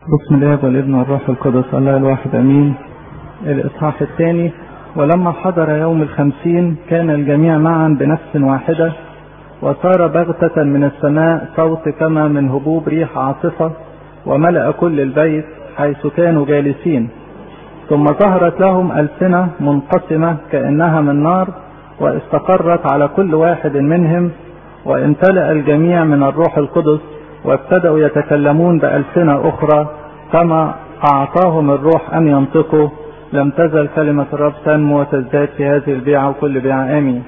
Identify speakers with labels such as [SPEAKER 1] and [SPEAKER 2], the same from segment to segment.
[SPEAKER 1] بسم الله والابن والروح القدس الله الواحد امين الاصحاح الثاني ولما حضر يوم الخمسين كان الجميع معا بنفس واحدة وصار بغتة من السماء صوت كما من هبوب ريح عاصفة وملأ كل البيت حيث كانوا جالسين ثم ظهرت لهم ألسنة منقسمة كأنها من نار واستقرت على كل واحد منهم وامتلأ الجميع من الروح القدس وابتدأوا يتكلمون بألسنة أخرى كما أعطاهم الروح أن ينطقوا لم تزل كلمة الرب تنمو وتزداد في هذه البيعة وكل بيعة آمين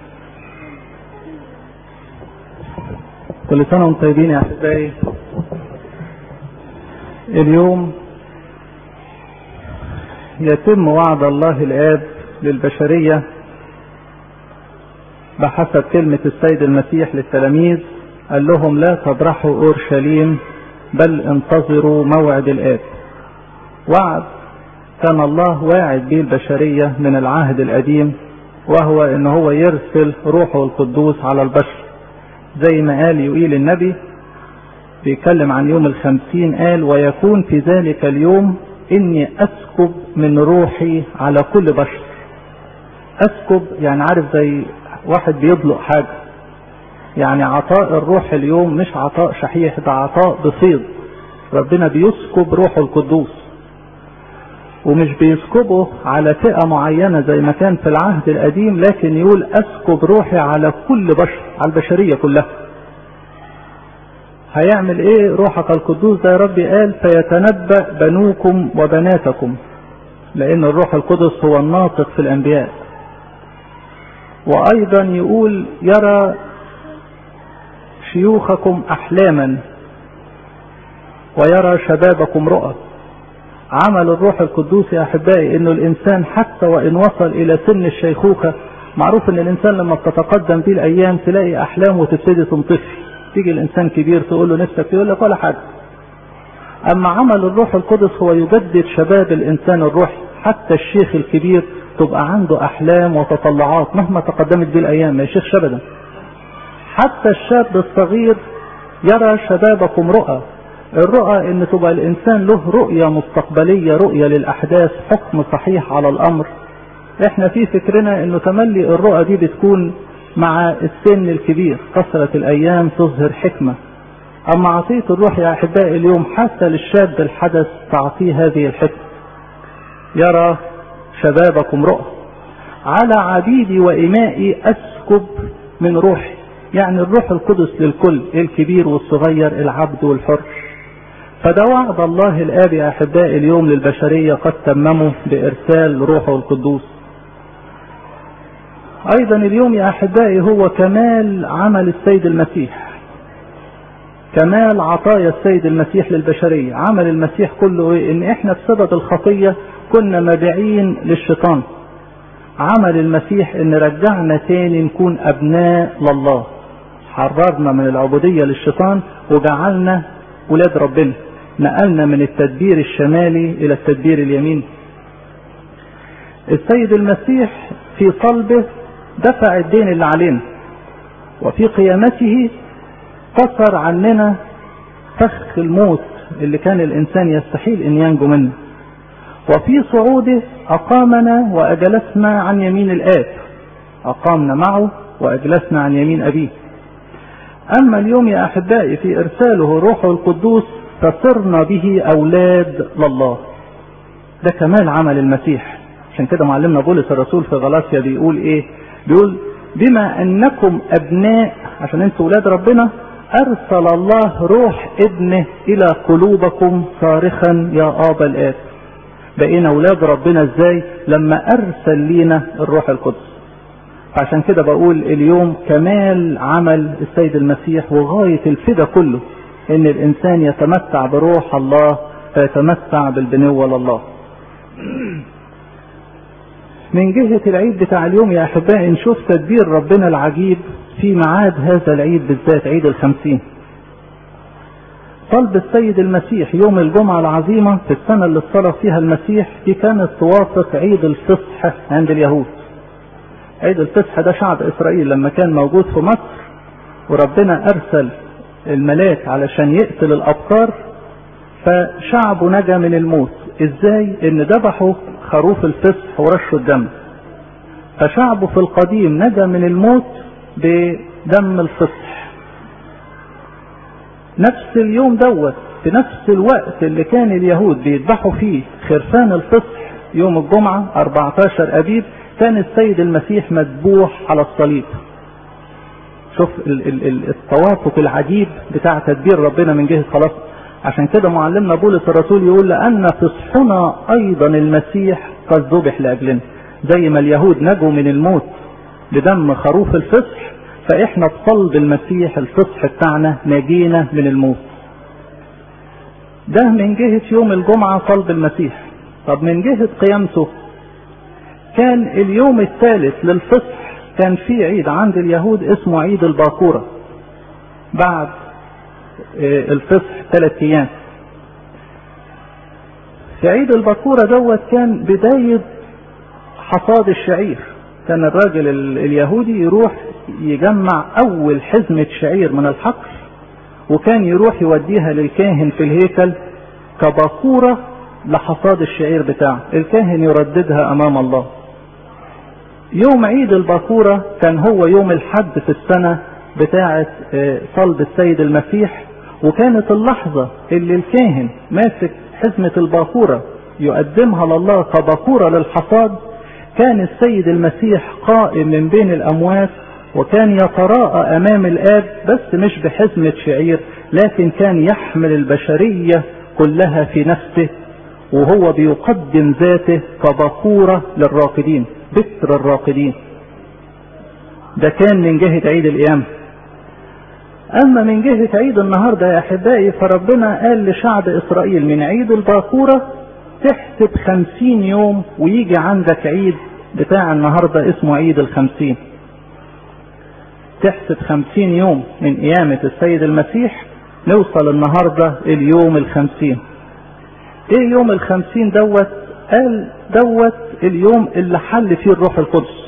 [SPEAKER 1] كل سنة وانتم طيبين يا أحبائي اليوم يتم وعد الله الآب للبشرية بحسب كلمة السيد المسيح للتلاميذ قال لهم لا تبرحوا اورشليم بل انتظروا موعد الاب وعد كان الله واعد به البشرية من العهد القديم وهو ان هو يرسل روحه القدوس على البشر زي ما قال يقيل النبي بيتكلم عن يوم الخمسين قال ويكون في ذلك اليوم اني اسكب من روحي على كل بشر اسكب يعني عارف زي واحد بيطلق حاجه يعني عطاء الروح اليوم مش عطاء شحيح ده عطاء بسيط ربنا بيسكب روحه القدوس ومش بيسكبه على فئة معينة زي ما كان في العهد القديم لكن يقول اسكب روحي على كل بشر على البشرية كلها هيعمل ايه روحك القدوس ده يا ربي قال فيتنبأ بنوكم وبناتكم لان الروح القدس هو الناطق في الانبياء وايضا يقول يرى شيوخكم احلاما ويرى شبابكم رؤى عمل الروح القدوس يا احبائي انه الانسان حتى وان وصل الى سن الشيخوخه معروف ان الانسان لما بتتقدم بيه الايام تلاقي احلام وتبتدي تنطفي تيجي الانسان كبير تقول له نفسك يقول لك ولا حاجه اما عمل الروح القدس هو يجدد شباب الانسان الروحي حتى الشيخ الكبير تبقى عنده احلام وتطلعات مهما تقدمت بيه الايام ما يشيخش ابدا حتى الشاب الصغير يرى شبابكم رؤى الرؤى ان تبقى الانسان له رؤية مستقبلية رؤية للاحداث حكم صحيح على الامر احنا في فكرنا انه تملي الرؤى دي بتكون مع السن الكبير كثرة الايام تظهر حكمة اما عطية الروح يا احبائي اليوم حتى للشاب الحدث تعطيه هذه الحكمة يرى شبابكم رؤى على عبيدي وإمائي أسكب من روحي يعني الروح القدس للكل الكبير والصغير العبد والحر فده وعد الله الآب يا أحبائي اليوم للبشرية قد تممه بإرسال روحه القدوس أيضا اليوم يا أحبائي هو كمال عمل السيد المسيح كمال عطايا السيد المسيح للبشرية عمل المسيح كله إيه؟ إن إحنا بسبب الخطية كنا مبيعين للشيطان عمل المسيح إن رجعنا تاني نكون أبناء لله حررنا من العبودية للشيطان وجعلنا ولاد ربنا نقلنا من التدبير الشمالي إلى التدبير اليميني السيد المسيح في صلبه دفع الدين اللي علينا وفي قيامته كسر عننا فخ الموت اللي كان الإنسان يستحيل أن ينجو منه وفي صعوده أقامنا وأجلسنا عن يمين الآب أقامنا معه وأجلسنا عن يمين أبيه أما اليوم يا أحبائي في إرساله روحه القدوس فصرنا به أولاد لله ده كمال عمل المسيح عشان كده معلمنا بولس الرسول في غلاطيا بيقول إيه بيقول بما أنكم أبناء عشان أنتوا أولاد ربنا أرسل الله روح ابنه إلى قلوبكم صارخا يا آبا الآب بقينا أولاد ربنا إزاي لما أرسل لينا الروح القدس عشان كده بقول اليوم كمال عمل السيد المسيح وغاية الفدا كله ان الانسان يتمتع بروح الله فيتمتع بالبنوة لله من جهة العيد بتاع اليوم يا احبائي نشوف تدبير ربنا العجيب في ميعاد هذا العيد بالذات عيد الخمسين طلب السيد المسيح يوم الجمعة العظيمة في السنة اللي اتصلى فيها المسيح دي كانت توافق عيد الفصح عند اليهود عيد الفصح ده شعب اسرائيل لما كان موجود في مصر وربنا ارسل الملاك علشان يقتل الابكار فشعبه نجا من الموت ازاي ان ذبحوا خروف الفصح ورشوا الدم فشعبه في القديم نجا من الموت بدم الفصح نفس اليوم دوت في نفس الوقت اللي كان اليهود بيذبحوا فيه خرفان الفصح يوم الجمعة 14 أبيب كان السيد المسيح مذبوح على الصليب شوف التوافق العجيب بتاع تدبير ربنا من جهة خلاص عشان كده معلمنا بولس الرسول يقول لأن فصحنا أيضا المسيح قد ذبح لأجلنا زي ما اليهود نجوا من الموت بدم خروف الفصح فإحنا بصلب المسيح الفصح بتاعنا نجينا من الموت ده من جهة يوم الجمعة صلب المسيح طب من جهة قيامته كان اليوم الثالث للفصح كان في عيد عند اليهود اسمه عيد الباكورة بعد الفصح ثلاث ايام في عيد الباكورة دوت كان بداية حصاد الشعير كان الراجل اليهودي يروح يجمع اول حزمة شعير من الحقل وكان يروح يوديها للكاهن في الهيكل كباكورة لحصاد الشعير بتاعه الكاهن يرددها امام الله يوم عيد الباكورة كان هو يوم الحد في السنة بتاعة صلب السيد المسيح وكانت اللحظة اللي الكاهن ماسك حزمة الباكورة يقدمها لله كباكورة للحصاد كان السيد المسيح قائم من بين الأموات وكان يتراءى أمام الآب بس مش بحزمة شعير لكن كان يحمل البشرية كلها في نفسه وهو بيقدم ذاته كباكورة للراقدين بكر الراقدين ده كان من جهة عيد القيامة أما من جهة عيد النهاردة يا أحبائي فربنا قال لشعب إسرائيل من عيد الباكورة تحسب خمسين يوم ويجي عندك عيد بتاع النهاردة اسمه عيد الخمسين تحسب خمسين يوم من قيامة السيد المسيح نوصل النهاردة اليوم الخمسين ايه يوم الخمسين دوت قال دوت اليوم اللي حل فيه الروح القدس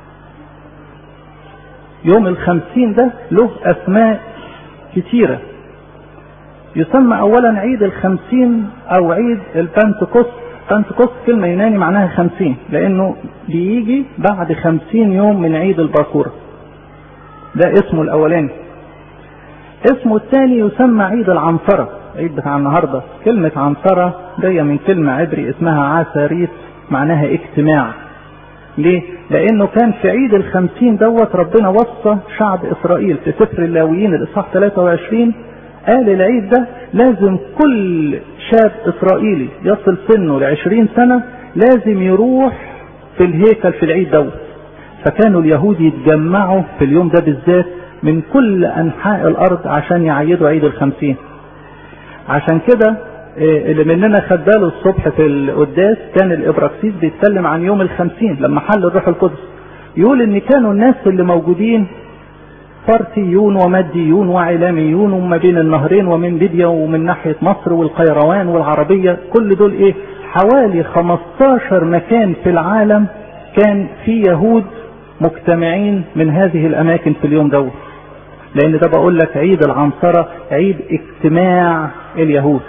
[SPEAKER 1] يوم الخمسين ده له اسماء كتيرة يسمى اولا عيد الخمسين او عيد البنتكوست بنتكوست كلمة يوناني معناها خمسين لانه بيجي بعد خمسين يوم من عيد الباكورة ده اسمه الاولاني اسمه الثاني يسمى عيد العنصرة عيد بتاع النهاردة كلمة عنصرة جاية من كلمة عبري اسمها عساريت معناها اجتماع ليه؟ لأنه كان في عيد الخمسين دوت ربنا وصى شعب إسرائيل في سفر اللاويين الإصحاح 23 قال العيد ده لازم كل شاب إسرائيلي يصل سنه لعشرين سنة لازم يروح في الهيكل في العيد دوت فكانوا اليهود يتجمعوا في اليوم ده بالذات من كل أنحاء الأرض عشان يعيدوا عيد الخمسين عشان كده اللي مننا خد باله الصبح في القداس كان الابراكسيس بيتكلم عن يوم الخمسين لما حل الروح القدس يقول ان كانوا الناس اللي موجودين فرتيون وماديون وعلاميون وما بين النهرين ومن ليبيا ومن ناحية مصر والقيروان والعربية كل دول ايه حوالي 15 مكان في العالم كان في يهود مجتمعين من هذه الاماكن في اليوم دوت لان ده بقول لك عيد العنصرة عيد اجتماع اليهود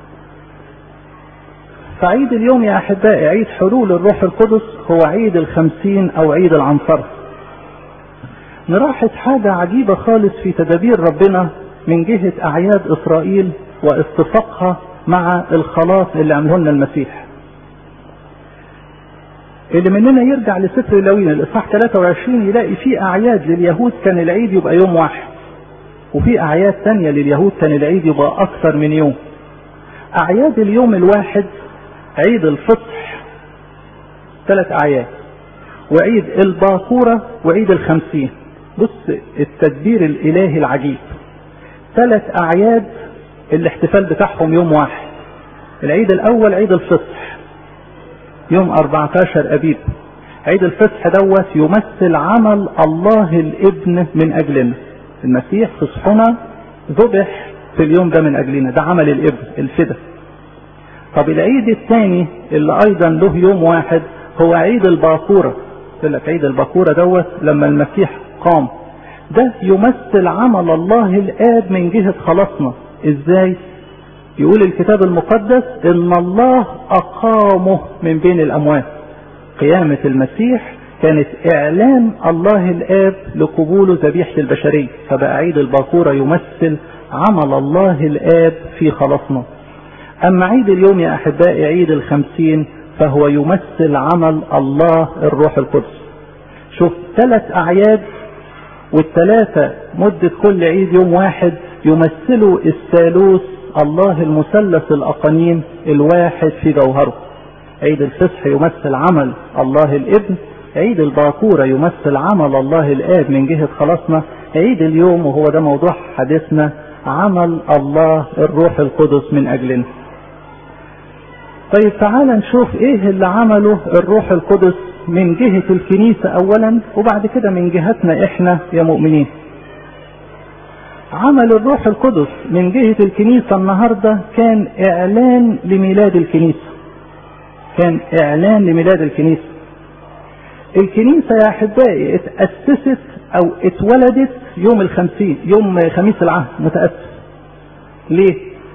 [SPEAKER 1] فعيد اليوم يا احبائي عيد حلول الروح القدس هو عيد الخمسين او عيد العنصرة نلاحظ حاجة عجيبة خالص في تدابير ربنا من جهة اعياد اسرائيل واتفاقها مع الخلاص اللي عمله لنا المسيح اللي مننا يرجع لسفر اللاويين الاصحاح 23 يلاقي في اعياد لليهود كان العيد يبقى يوم واحد وفي اعياد تانية لليهود كان العيد يبقى اكثر من يوم اعياد اليوم الواحد عيد الفصح ثلاث اعياد وعيد الباكورة وعيد الخمسين بص التدبير الالهي العجيب ثلاث اعياد الاحتفال بتاعهم يوم واحد العيد الاول عيد الفصح يوم 14 ابيب عيد الفصح دوت يمثل عمل الله الابن من اجلنا المسيح فصحنا ذبح في اليوم ده من اجلنا ده عمل الابن الفدا طب العيد الثاني اللي ايضا له يوم واحد هو عيد الباكوره قلت لك عيد الباكوره دوت لما المسيح قام ده يمثل عمل الله الاب من جهه خلاصنا ازاي يقول الكتاب المقدس ان الله اقامه من بين الاموات قيامة المسيح كانت اعلان الله الاب لقبوله ذبيحة البشرية فبقى عيد الباكورة يمثل عمل الله الاب في خلاصنا اما عيد اليوم يا احبائي عيد الخمسين فهو يمثل عمل الله الروح القدس شوف ثلاث اعياد والثلاثة مدة كل عيد يوم واحد يمثلوا الثالوث الله المثلث الأقانيم الواحد في جوهره عيد الفصح يمثل عمل الله الابن عيد الباكورة يمثل عمل الله الآب من جهة خلاصنا عيد اليوم وهو ده موضوع حديثنا عمل الله الروح القدس من أجلنا طيب تعال نشوف ايه اللي عمله الروح القدس من جهة الكنيسة اولا وبعد كده من جهتنا احنا يا مؤمنين عمل الروح القدس من جهة الكنيسة النهاردة كان اعلان لميلاد الكنيسة كان اعلان لميلاد الكنيسة الكنيسة يا احبائي اتأسست او اتولدت يوم الخمسين يوم خميس العهد متأسس ليه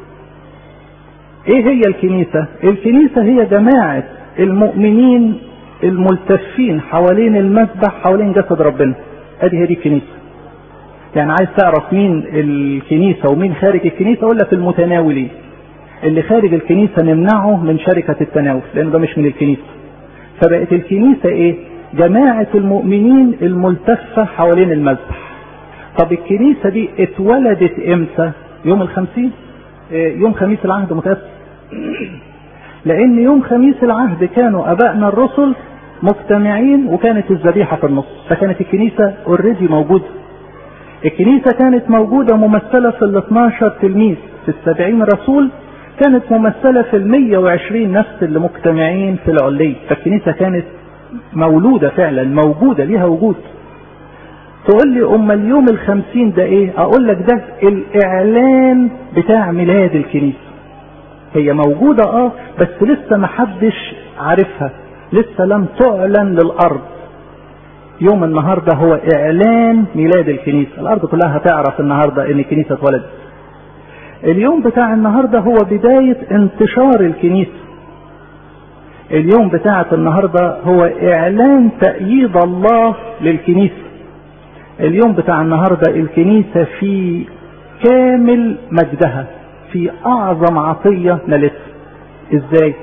[SPEAKER 1] ايه هي الكنيسة الكنيسة هي جماعة المؤمنين الملتفين حوالين المذبح حوالين جسد ربنا ادي هي دي الكنيسة يعني عايز تعرف مين الكنيسة ومين خارج الكنيسة اقول لك المتناولين اللي خارج الكنيسة نمنعه من شركة التناول لانه ده مش من الكنيسة فبقت الكنيسة ايه جماعة المؤمنين الملتفة حوالين المذبح طب الكنيسة دي اتولدت امتى يوم الخمسين يوم خميس العهد متأسس لأن يوم خميس العهد كانوا أبائنا الرسل مجتمعين وكانت الذبيحة في النص فكانت الكنيسة اوريدي موجودة الكنيسة كانت موجودة ممثلة في ال 12 تلميذ في السبعين رسول كانت ممثلة في ال 120 نفس اللي مجتمعين في العلية فالكنيسة كانت مولودة فعلا موجودة ليها وجود تقول لي أم اليوم الخمسين ده ايه اقول لك ده الاعلان بتاع ميلاد الكنيسة هي موجودة اه بس لسه ما حدش عارفها لسه لم تعلن للارض يوم النهاردة هو اعلان ميلاد الكنيسة الارض كلها هتعرف النهاردة ان الكنيسة اتولدت اليوم بتاع النهاردة هو بداية انتشار الكنيسة اليوم بتاعة النهاردة هو اعلان تأييد الله للكنيسة اليوم بتاع النهاردة الكنيسة في كامل مجدها في اعظم عطية نالتها ازاي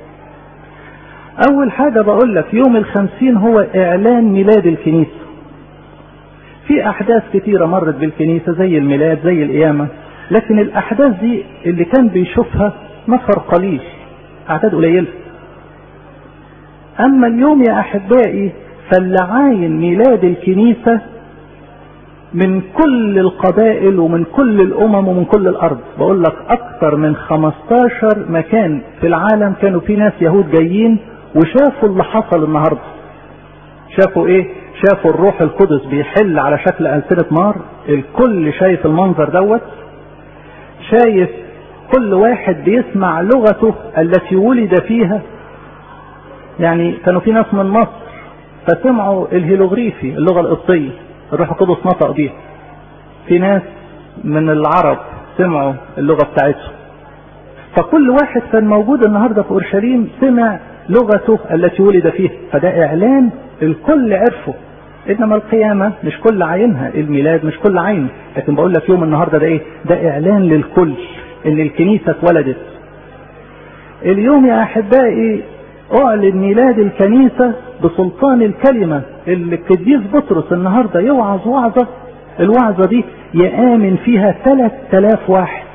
[SPEAKER 1] اول حاجة بقول لك يوم الخمسين هو اعلان ميلاد الكنيسة في احداث كتيرة مرت بالكنيسة زي الميلاد زي القيامة لكن الاحداث دي اللي كان بيشوفها نفر قليل اعداد قليلة اما اليوم يا احبائي فاللي عاين ميلاد الكنيسة من كل القبائل ومن كل الامم ومن كل الارض بقول لك اكثر من 15 مكان في العالم كانوا في ناس يهود جايين وشافوا اللي حصل النهارده شافوا ايه شافوا الروح القدس بيحل على شكل ألسنة نار الكل شايف المنظر دوت شايف كل واحد بيسمع لغته التي ولد فيها يعني كانوا في ناس من مصر فسمعوا الهيلوغريفي اللغة القبطية الروح القدس نطق بيها في ناس من العرب سمعوا اللغة بتاعتهم فكل واحد كان موجود النهاردة في أورشليم سمع لغته التي ولد فيها فده إعلان الكل عرفه إنما القيامة مش كل عينها الميلاد مش كل عينه لكن بقول لك يوم النهاردة ده إيه ده إعلان للكل إن الكنيسة اتولدت اليوم يا أحبائي أعلن ميلاد الكنيسة بسلطان الكلمة اللي القديس بطرس النهاردة يوعظ وعظة الوعظة دي يآمن فيها 3000 واحد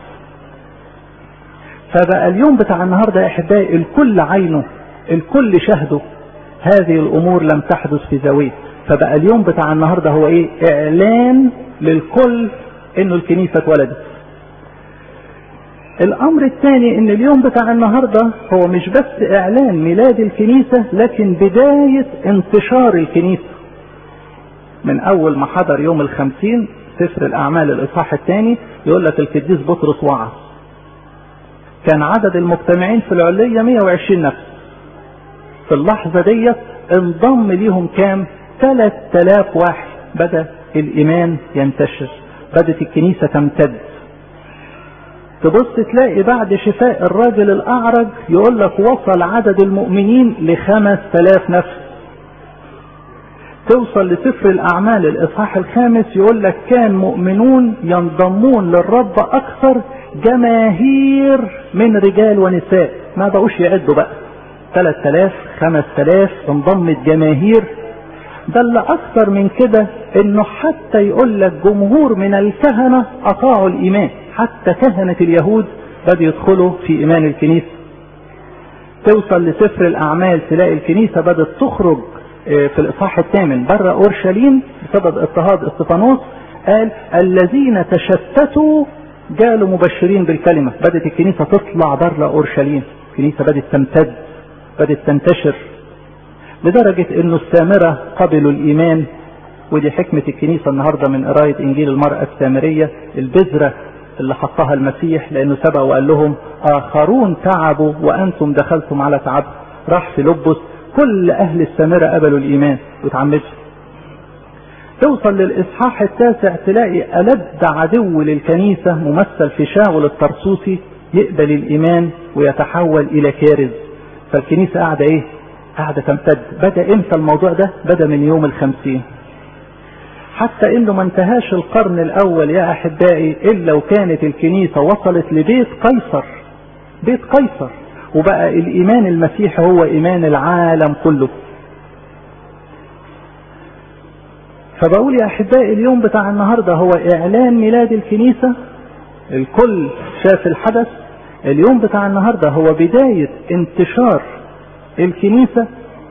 [SPEAKER 1] فبقى اليوم بتاع النهاردة يا أحبائي الكل عينه الكل شهده هذه الأمور لم تحدث في زاوية فبقى اليوم بتاع النهاردة هو إيه إعلان للكل إنه الكنيسة اتولدت الامر الثاني ان اليوم بتاع النهاردة هو مش بس اعلان ميلاد الكنيسة لكن بداية انتشار الكنيسة من اول ما حضر يوم الخمسين سفر الاعمال الاصحاح الثاني يقول لك القديس بطرس وعظ كان عدد المجتمعين في العلية 120 نفس في اللحظة ديت انضم ليهم كام 3000 واحد بدأ الايمان ينتشر بدأت الكنيسة تمتد تبص تلاقي بعد شفاء الراجل الأعرج يقول لك وصل عدد المؤمنين لخمس تلاف نفس توصل لسفر الأعمال الإصحاح الخامس يقول لك كان مؤمنون ينضمون للرب أكثر جماهير من رجال ونساء ما بقوش يعدوا بقى 3000 5000 انضمت جماهير ده اللي اكثر من كده انه حتى يقول لك جمهور من الكهنه اطاعوا الايمان حتى كهنه اليهود بدأوا يدخلوا في ايمان الكنيسه توصل لسفر الاعمال تلاقي الكنيسه بدات تخرج في الاصحاح الثامن بره اورشليم بسبب اضطهاد استفانوس قال الذين تشتتوا جالوا مبشرين بالكلمه بدات الكنيسه تطلع بره اورشليم الكنيسه بدات تمتد بدات تنتشر لدرجة انه السامرة قبلوا الايمان ودي حكمة الكنيسة النهاردة من قراية انجيل المرأة السامرية البذرة اللي حطها المسيح لانه سبق وقال لهم اخرون تعبوا وانتم دخلتم على تعب راح في لبس كل اهل السامرة قبلوا الايمان وتعمدوا توصل للاصحاح التاسع تلاقي ألد عدو للكنيسة ممثل في شاول الطرسوسي يقبل الايمان ويتحول الى كارز فالكنيسة قاعدة ايه قاعدة تمتد بدأ امتى الموضوع ده بدأ من يوم الخمسين حتى انه ما انتهاش القرن الاول يا احبائي الا وكانت الكنيسة وصلت لبيت قيصر بيت قيصر وبقى الايمان المسيحي هو ايمان العالم كله فبقول يا احبائي اليوم بتاع النهاردة هو اعلان ميلاد الكنيسة الكل شاف الحدث اليوم بتاع النهاردة هو بداية انتشار الكنيسة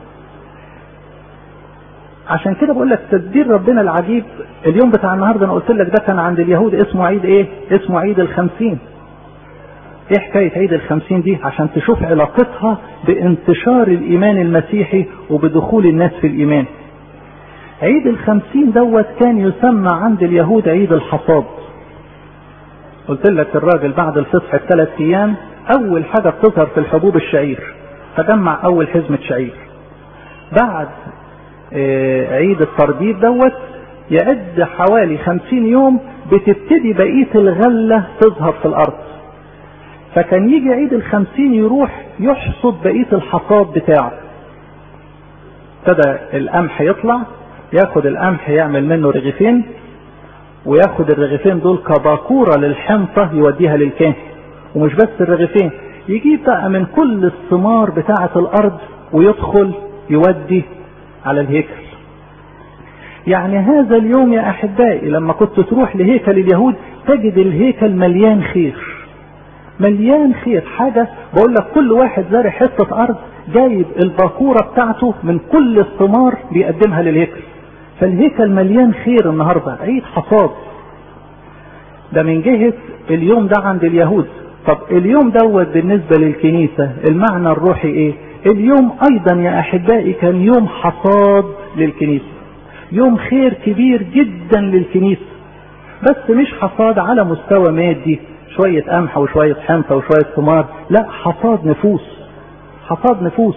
[SPEAKER 1] عشان كده بقول لك تدبير ربنا العجيب اليوم بتاع النهارده انا قلت لك ده كان عند اليهود اسمه عيد ايه؟ اسمه عيد الخمسين. ايه حكاية عيد الخمسين دي؟ عشان تشوف علاقتها بانتشار الايمان المسيحي وبدخول الناس في الايمان. عيد الخمسين دوت كان يسمى عند اليهود عيد الحصاد. قلت لك الراجل بعد الفصح بثلاث ايام اول حاجة بتظهر في الحبوب الشعير. فجمع اول حزمة شعير بعد عيد الترديد دوت يعد حوالي خمسين يوم بتبتدي بقية الغلة تظهر في الارض فكان يجي عيد الخمسين يروح يحصد بقية الحصاد بتاعه ابتدى القمح يطلع ياخد القمح يعمل منه رغيفين وياخد الرغيفين دول كباكورة للحنطة يوديها للكاهن ومش بس الرغيفين يجيب بقى من كل الثمار بتاعة الأرض ويدخل يودي على الهيكل يعني هذا اليوم يا أحبائي لما كنت تروح لهيكل اليهود تجد الهيكل مليان خير مليان خير حاجة بقول لك كل واحد زارع حتة أرض جايب الباكورة بتاعته من كل الثمار بيقدمها للهيكل فالهيكل مليان خير النهاردة عيد حصاد ده من جهة اليوم ده عند اليهود طب اليوم دوت بالنسبة للكنيسة المعنى الروحي ايه اليوم ايضا يا احبائي كان يوم حصاد للكنيسة يوم خير كبير جدا للكنيسة بس مش حصاد على مستوى مادي شوية قمح وشوية حنطة وشوية ثمار لا حصاد نفوس حصاد نفوس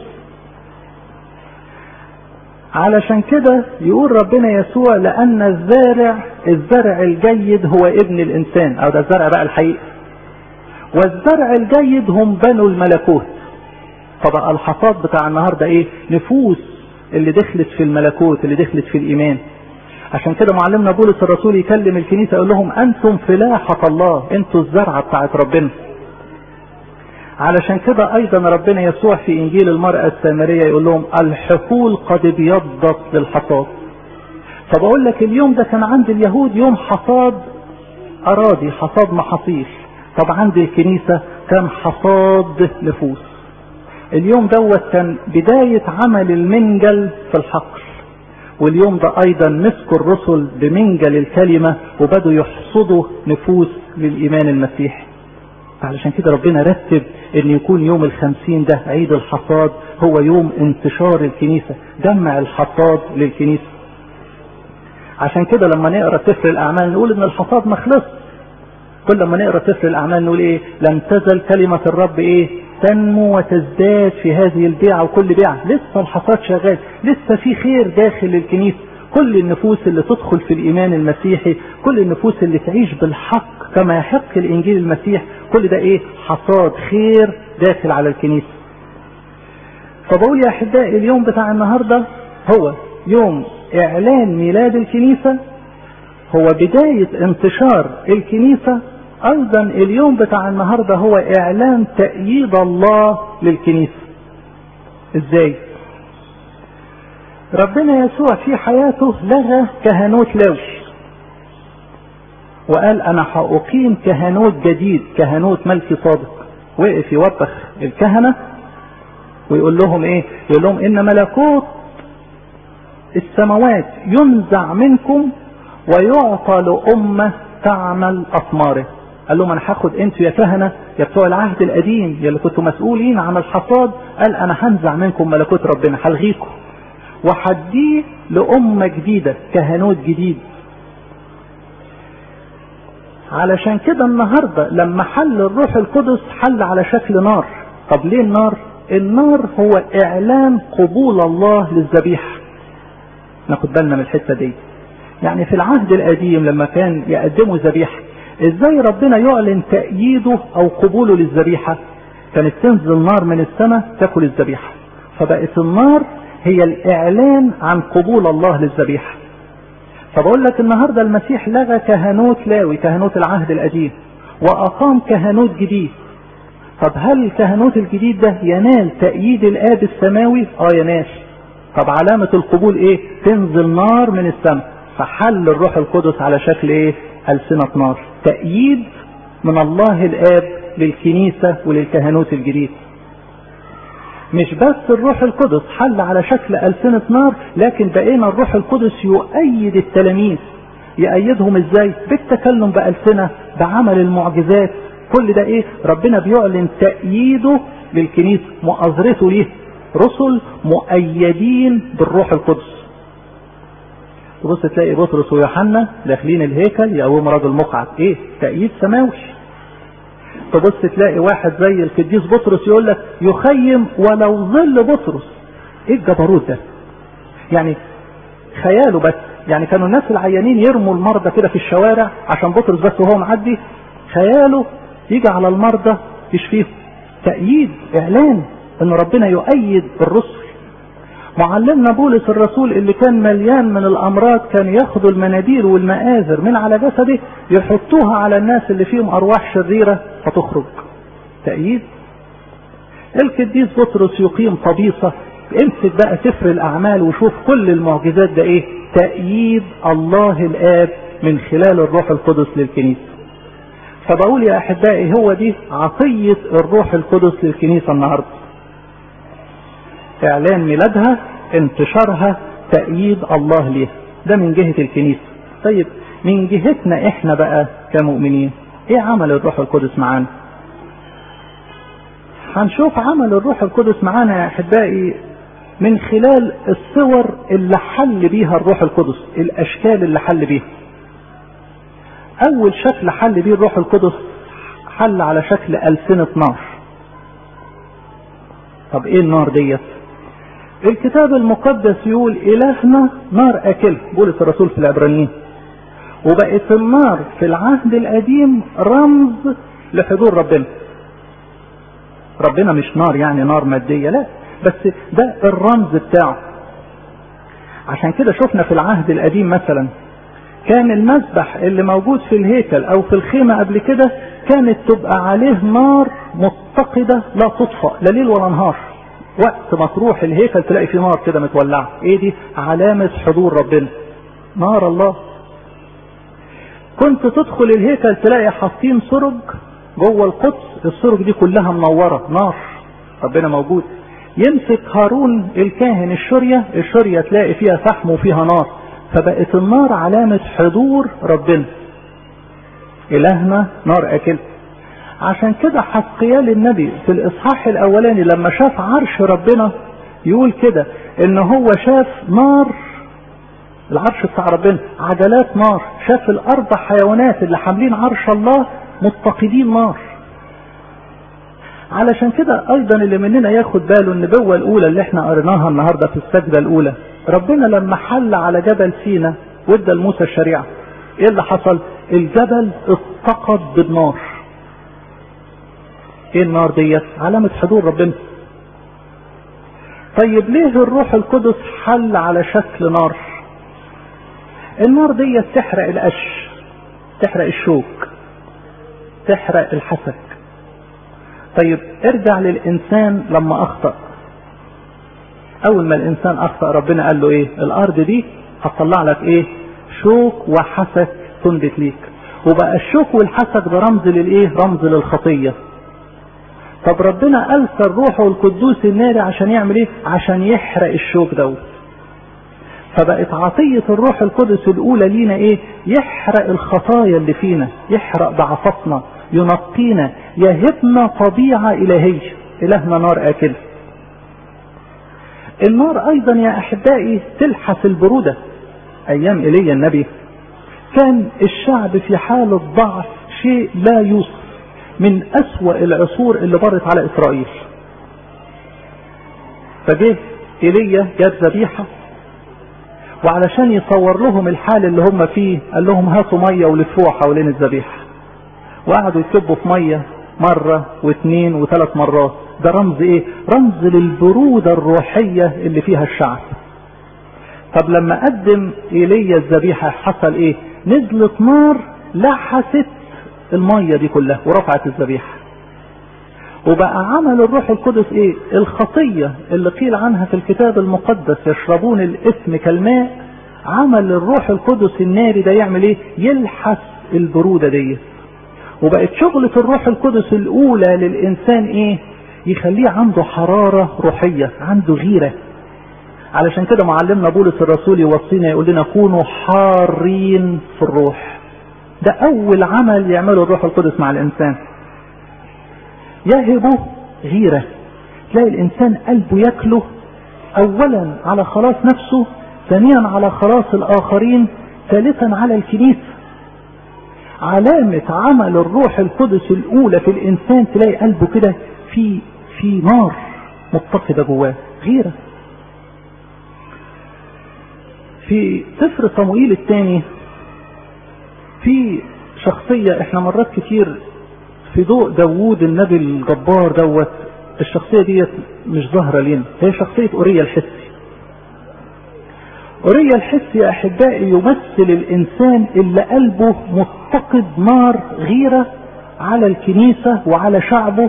[SPEAKER 1] علشان كده يقول ربنا يسوع لأن الزارع الزرع الجيد هو ابن الإنسان أو ده الزرع بقى الحقيقي والزرع الجيد هم بنو الملكوت فبقى الحصاد بتاع النهاردة ايه نفوس اللي دخلت في الملكوت اللي دخلت في الايمان عشان كده معلمنا بولس الرسول يكلم الكنيسة يقول لهم انتم فلاحة الله انتوا الزرعة بتاعت ربنا علشان كده ايضا ربنا يسوع في انجيل المرأة السامرية يقول لهم الحقول قد ابيضت للحصاد فبقول لك اليوم ده كان عند اليهود يوم حصاد اراضي حصاد محاصيل طب عند الكنيسة كان حصاد نفوس اليوم دوت كان بداية عمل المنجل في الحقل واليوم ده ايضا مسكوا الرسل بمنجل الكلمة وبدوا يحصدوا نفوس للايمان المسيحي علشان كده ربنا رتب ان يكون يوم الخمسين ده عيد الحصاد هو يوم انتشار الكنيسة جمع الحصاد للكنيسة عشان كده لما نقرا سفر الاعمال نقول ان الحصاد ما خلص كل ما نقرا سفر الاعمال نقول ايه لم تزل كلمة الرب ايه تنمو وتزداد في هذه البيعة وكل بيعة لسه الحصاد شغال لسه في خير داخل الكنيسة كل النفوس اللي تدخل في الإيمان المسيحي كل النفوس اللي تعيش بالحق كما يحق الإنجيل المسيح كل ده إيه حصاد خير داخل على الكنيسة فبقول يا أحبائي اليوم بتاع النهاردة هو يوم إعلان ميلاد الكنيسة هو بداية انتشار الكنيسة أيضا اليوم بتاع النهاردة هو إعلان تأييد الله للكنيسة إزاي؟ ربنا يسوع في حياته لغى كهنوت لاوي وقال انا هاقيم كهنوت جديد كهنوت ملكي صادق وقف يوبخ الكهنه ويقول لهم ايه يقول لهم ان ملكوت السماوات ينزع منكم ويعطى لأمة تعمل أثماره قال لهم انا هاخد انتوا يا كهنة يا بتوع العهد القديم يا اللي كنتوا مسؤولين عن الحصاد قال انا هنزع منكم ملكوت ربنا هلغيكم وحديه لأمة جديدة كهنوت جديد علشان كده النهاردة لما حل الروح القدس حل على شكل نار طب ليه النار النار هو اعلان قبول الله للذبيحة ناخد بالنا من الحتة دي يعني في العهد القديم لما كان يقدموا ذبيحة ازاي ربنا يعلن تأييده او قبوله للذبيحة كانت تنزل نار من السماء تاكل الذبيحة فبقت النار هي الاعلان عن قبول الله للذبيحه فبقول لك النهارده المسيح لغى كهنوت لاوي كهنوت العهد القديم واقام كهنوت جديد طب هل الكهنوت الجديد ده ينال تأييد الآب السماوي؟ اه ينال. طب علامة القبول ايه؟ تنزل نار من السماء فحل الروح القدس على شكل ايه؟ ألسنة نار. تأييد من الله الآب للكنيسة وللكهنوت الجديد. مش بس الروح القدس حل على شكل ألسنة نار لكن بقينا الروح القدس يؤيد التلاميذ يأيدهم ازاي بالتكلم بألسنة بعمل المعجزات كل ده ايه ربنا بيعلن تأييده للكنيسة مؤازرته ليه رسل مؤيدين بالروح القدس تبص تلاقي بطرس ويوحنا داخلين الهيكل يقوم راجل مقعد ايه تأييد سماوي تبص تلاقي واحد زي القديس بطرس يقول لك يخيم ولو ظل بطرس ايه الجبروت ده يعني خياله بس يعني كانوا الناس العيانين يرموا المرضى كده في الشوارع عشان بطرس بس وهو معدي خياله يجي على المرضى يشفيهم تأييد اعلان ان ربنا يؤيد الرسل معلمنا بولس الرسول اللي كان مليان من الامراض كان ياخدوا المناديل والمآذر من على جسده يحطوها على الناس اللي فيهم ارواح شريرة فتخرج تأييد القديس بطرس يقيم طبيصة امسك بقى سفر الاعمال وشوف كل المعجزات ده ايه تأييد الله الاب من خلال الروح القدس للكنيسة فبقول يا احبائي هو دي عطية الروح القدس للكنيسة النهارده اعلان ميلادها انتشارها تأييد الله ليها ده من جهة الكنيسة طيب من جهتنا احنا بقى كمؤمنين ايه عمل الروح القدس معانا هنشوف عمل الروح القدس معانا يا احبائي من خلال الصور اللي حل بيها الروح القدس الاشكال اللي حل بيها اول شكل حل بيه الروح القدس حل على شكل ألسنة نار طب ايه النار ديت الكتاب المقدس يقول إلهنا نار أكل بولس الرسول في العبرانيين وبقت النار في العهد القديم رمز لحضور ربنا ربنا مش نار يعني نار مادية لا بس ده الرمز بتاعه عشان كده شفنا في العهد القديم مثلا كان المذبح اللي موجود في الهيكل او في الخيمة قبل كده كانت تبقى عليه نار متقدة لا تطفأ لا ليل ولا نهار وقت ما تروح الهيكل تلاقي فيه نار كده متولعه ايه دي علامه حضور ربنا نار الله كنت تدخل الهيكل تلاقي حاطين سرج جوه القدس السرج دي كلها منوره نار ربنا موجود يمسك هارون الكاهن الشريه الشريه تلاقي فيها فحم وفيها نار فبقت النار علامه حضور ربنا الهنا نار اكل عشان كده حسقيال النبي في الاصحاح الاولاني لما شاف عرش ربنا يقول كده ان هو شاف نار العرش بتاع ربنا عجلات نار شاف الاربع حيوانات اللي حاملين عرش الله متقدين نار علشان كده ايضا اللي مننا ياخد باله النبوة الاولى اللي احنا قريناها النهاردة في السجدة الاولى ربنا لما حل على جبل سينا وادى لموسى الشريعة ايه اللي حصل الجبل اتقد بالنار ايه النار ديت علامة حضور ربنا طيب ليه الروح القدس حل على شكل نار النار ديت تحرق القش تحرق الشوك تحرق الحسك طيب ارجع للانسان لما اخطأ اول ما الانسان اخطأ ربنا قال له ايه الارض دي هتطلع لك ايه شوك وحسك تنبت ليك وبقى الشوك والحسك ده رمز للايه رمز للخطيه طب ربنا ألقى الروح القدوس الناري عشان يعمل ايه عشان يحرق الشوك دوت فبقت عطية الروح القدس الأولى لينا إيه؟ يحرق الخطايا اللي فينا، يحرق ضعفاتنا، ينقينا، يهبنا طبيعة إلهية، إلهنا نار آكل. النار أيضا يا أحبائي تلحس البرودة. أيام إيليا النبي كان الشعب في حالة ضعف شيء لا يوصف من أسوأ العصور اللي مرت على إسرائيل. فجه إيليا جاب ذبيحة وعلشان يصور لهم الحال اللي هم فيه قال لهم هاتوا ميه ولفوها حوالين الذبيحه وقعدوا يكبوا في ميه مره واثنين وثلاث مرات ده رمز ايه رمز للبروده الروحيه اللي فيها الشعب طب لما قدم ايليا الذبيحه حصل ايه نزلت نار لحست الميه دي كلها ورفعت الذبيحه وبقى عمل الروح القدس ايه الخطية اللي قيل عنها في الكتاب المقدس يشربون الاسم كالماء عمل الروح القدس الناري ده يعمل ايه يلحس البرودة دي وبقت شغلة الروح القدس الاولى للانسان ايه يخليه عنده حرارة روحية عنده غيرة علشان كده معلمنا بولس الرسول يوصينا يقول لنا كونوا حارين في الروح ده اول عمل يعمله الروح القدس مع الانسان يهبه غيرة تلاقي الإنسان قلبه يكله أولا على خلاص نفسه ثانيا على خلاص الآخرين ثالثا على الكنيسة علامة عمل الروح القدس الأولى في الإنسان تلاقي قلبه كده في في نار متقدة جواه غيرة في سفر صموئيل الثاني في شخصية احنا مرات كتير في ضوء داوود النبي الجبار دوت الشخصية ديت مش ظاهرة لنا هي شخصية أوريا الحسي أوريا الحسي يا أحبائي يمثل الإنسان اللي قلبه متقد نار غيرة على الكنيسة وعلى شعبه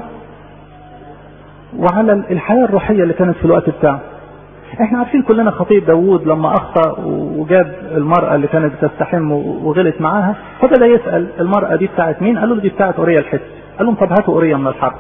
[SPEAKER 1] وعلى الحياة الروحية اللي كانت في الوقت بتاعه احنا عارفين كلنا خطية داوود لما اخطأ وجاب المرأة اللي كانت بتستحم وغلط معاها فبدأ يسأل المرأة دي بتاعت مين قالوا له دي بتاعت اوريا الحس قال لهم طب هاتوا اوريا من الحرب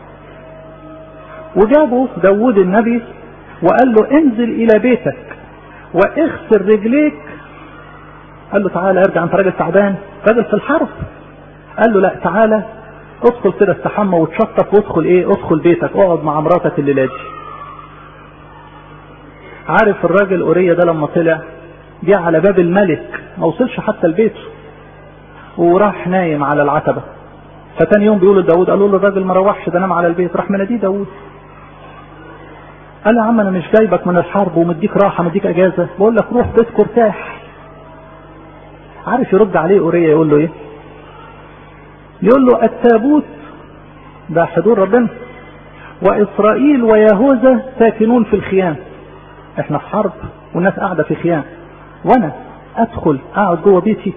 [SPEAKER 1] وجابوا داوود النبي وقال له انزل الى بيتك واغسل رجليك قال له تعالى ارجع انت راجل تعبان راجل في الحرب قال له لا تعالى ادخل كده استحمى وتشطف وادخل ايه ادخل بيتك اقعد مع مراتك الليله دي عارف الراجل اوريا ده لما طلع جه على باب الملك ما وصلش حتى لبيته وراح نايم على العتبه فتاني يوم بيقولوا لداود قالوا له الراجل ما روحش ده نام على البيت راح مناديه داود قال يا عم انا مش جايبك من الحرب ومديك راحه مديك اجازه بقول لك روح بيتك ارتاح عارف يرد عليه اوريا يقول له ايه يقول له التابوت ده حضور ربنا واسرائيل ويهوذا ساكنون في الخيام احنا في حرب والناس قاعده في خيام وانا ادخل اقعد جوه بيتي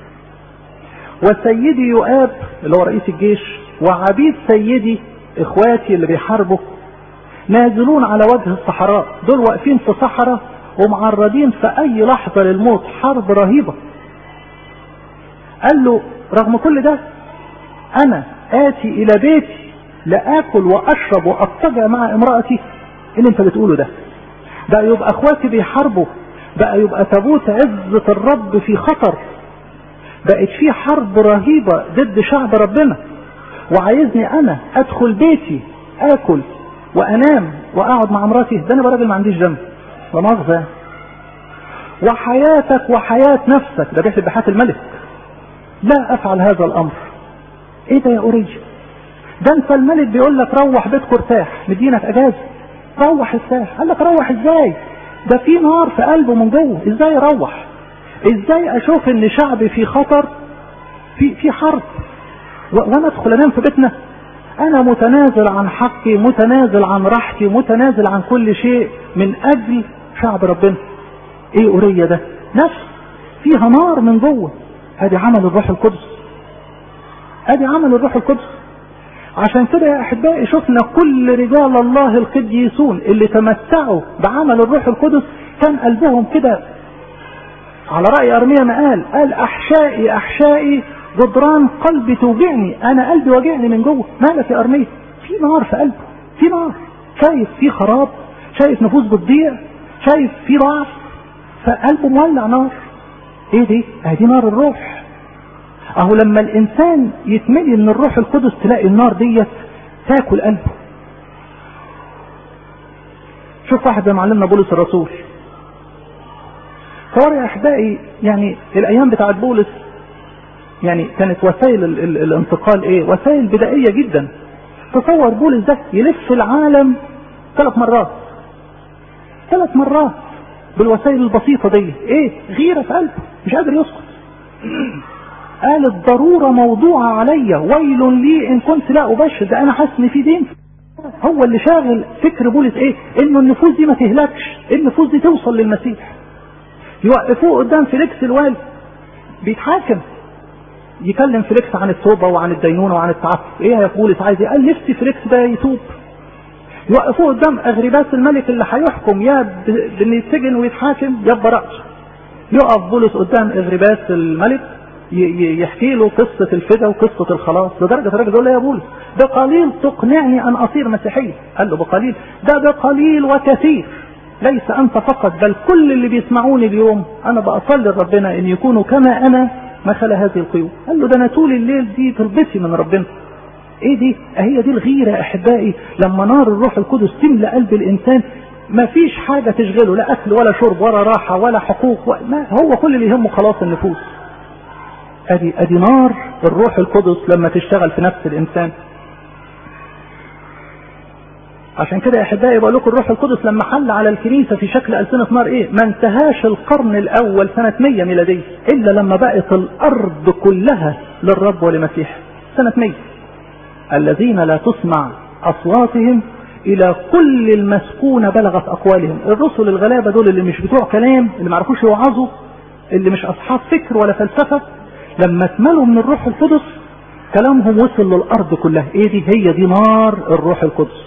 [SPEAKER 1] وسيدي يؤاب اللي هو رئيس الجيش وعبيد سيدي اخواتي اللي بيحاربوا نازلون على وجه الصحراء دول واقفين في صحراء ومعرضين في اي لحظه للموت حرب رهيبه قال له رغم كل ده انا اتي الى بيتي لاكل واشرب واضطجع مع امراتي اللي انت بتقوله ده بقى يبقى اخواتي بيحاربوا بقى يبقى تابوت عزة الرب في خطر بقت في حرب رهيبة ضد شعب ربنا وعايزني انا ادخل بيتي اكل وانام واقعد مع مراتي ده انا راجل ما عنديش ذنب لا مؤاخذة وحياتك وحياة نفسك ده بيحسب بحياة الملك لا افعل هذا الامر ايه ده يا اوريجي ده انت الملك بيقول لك روح بيتك ارتاح مدينك اجازه روح ارتاح قال لك روح ازاي ده في نار في قلبه من جوه ازاي اروح ازاي اشوف ان شعبي في خطر في في حرب وانا ادخل انام في بيتنا انا متنازل عن حقي متنازل عن راحتي متنازل عن كل شيء من اجل شعب ربنا ايه اوريا ده نفس فيها نار من جوه ادي عمل الروح القدس ادي عمل الروح القدس عشان كده يا احبائي شفنا كل رجال الله القديسون اللي تمتعوا بعمل الروح القدس كان قلبهم كده على رأي أرميا ما قال قال أحشائي أحشائي جدران قلبي توجعني أنا قلبي واجعني من جوه مالك يا أرميا في نار في قلبه في نار شايف في خراب شايف نفوس بتضيع شايف في ضعف فقلبه مولع نار ايه دي؟ ادي نار الروح اهو لما الانسان يتملي من الروح القدس تلاقي النار ديت تاكل قلبه شوف واحد زي معلمنا بولس الرسول تصور يا احبائي يعني الايام بتاعت بولس يعني كانت وسائل ال ال الانتقال ايه وسائل بدائيه جدا تصور بولس ده يلف العالم ثلاث مرات ثلاث مرات بالوسائل البسيطه دي ايه غيره في قلبه مش قادر يسكت قال الضروره موضوعه عليا ويل لي ان كنت لا ابشر ده انا حاسس ان في دين هو اللي شاغل فكر بولس ايه انه النفوس دي ما تهلكش النفوس دي توصل للمسيح يوقفوه قدام فيليكس الوالي بيتحاكم يكلم فيليكس عن التوبة وعن الدينونة وعن التعفف ايه يا بولس عايز ايه قال نفسي فيليكس ده يتوب يوقفوه قدام اغرباس الملك اللي هيحكم يا بان يتسجن ويتحاكم يا برأسه يقف بولس قدام اغرباس الملك يحكي له قصة الفدا وقصة الخلاص لدرجة الراجل يقول له يا بولس بقليل تقنعني ان اصير مسيحي قال له بقليل ده بقليل وكثير ليس انت فقط بل كل اللي بيسمعوني اليوم انا بصلي لربنا ان يكونوا كما انا ما خلا هذه القيود قال له ده انا طول الليل دي تلبسي من ربنا ايه دي هي دي الغيرة يا احبائي لما نار الروح القدس تملى قلب الانسان ما فيش حاجة تشغله لا اكل ولا شرب ولا راحة ولا حقوق ولا ما هو كل اللي يهمه خلاص النفوس ادي ادي نار الروح القدس لما تشتغل في نفس الانسان عشان كده يا احبائي بقول لكم الروح القدس لما حل على الكنيسه في شكل السنه نار ايه؟ ما انتهاش القرن الاول سنه 100 ميلاديه الا لما بقت الارض كلها للرب ولمسيح سنه 100 الذين لا تسمع اصواتهم الى كل المسكونه بلغت اقوالهم الرسل الغلابه دول اللي مش بتوع كلام اللي ما عرفوش يوعظوا اللي مش اصحاب فكر ولا فلسفه لما اتملوا من الروح القدس كلامهم وصل للارض كلها ايه دي هي دي نار الروح القدس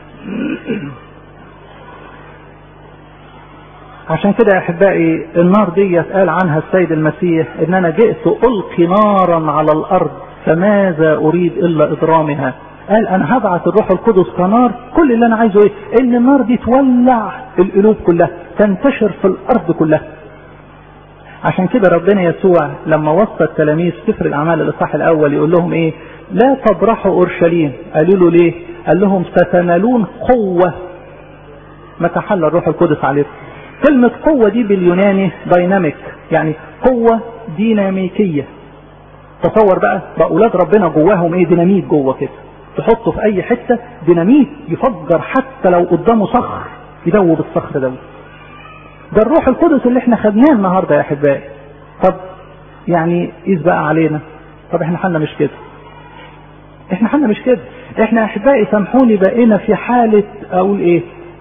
[SPEAKER 1] عشان كده يا احبائي النار دي قال عنها السيد المسيح ان انا جئت القي نارا على الارض فماذا اريد الا اضرامها قال انا هبعث الروح القدس كنار كل اللي انا عايزه ايه ان النار دي تولع القلوب كلها تنتشر في الارض كلها عشان كده ربنا يسوع لما وصى التلاميذ سفر الاعمال الاصحاح الاول يقول لهم ايه لا تبرحوا اورشليم قالوا له ليه قال لهم ستنالون قوة متى حل الروح القدس عليكم كلمة قوة دي باليوناني دايناميك يعني قوة ديناميكية تصور بقى بقى اولاد ربنا جواهم ايه ديناميت جوه كده تحطه في اي حتة ديناميت يفجر حتى لو قدامه صخر يدوب الصخر ده ده الروح القدس اللي احنا خدناه النهارده يا احبائي طب يعني قيس بقى علينا طب احنا حالنا مش كده احنا حالنا مش كده احنا احبائي سامحوني بقينا في حالة اقول ايه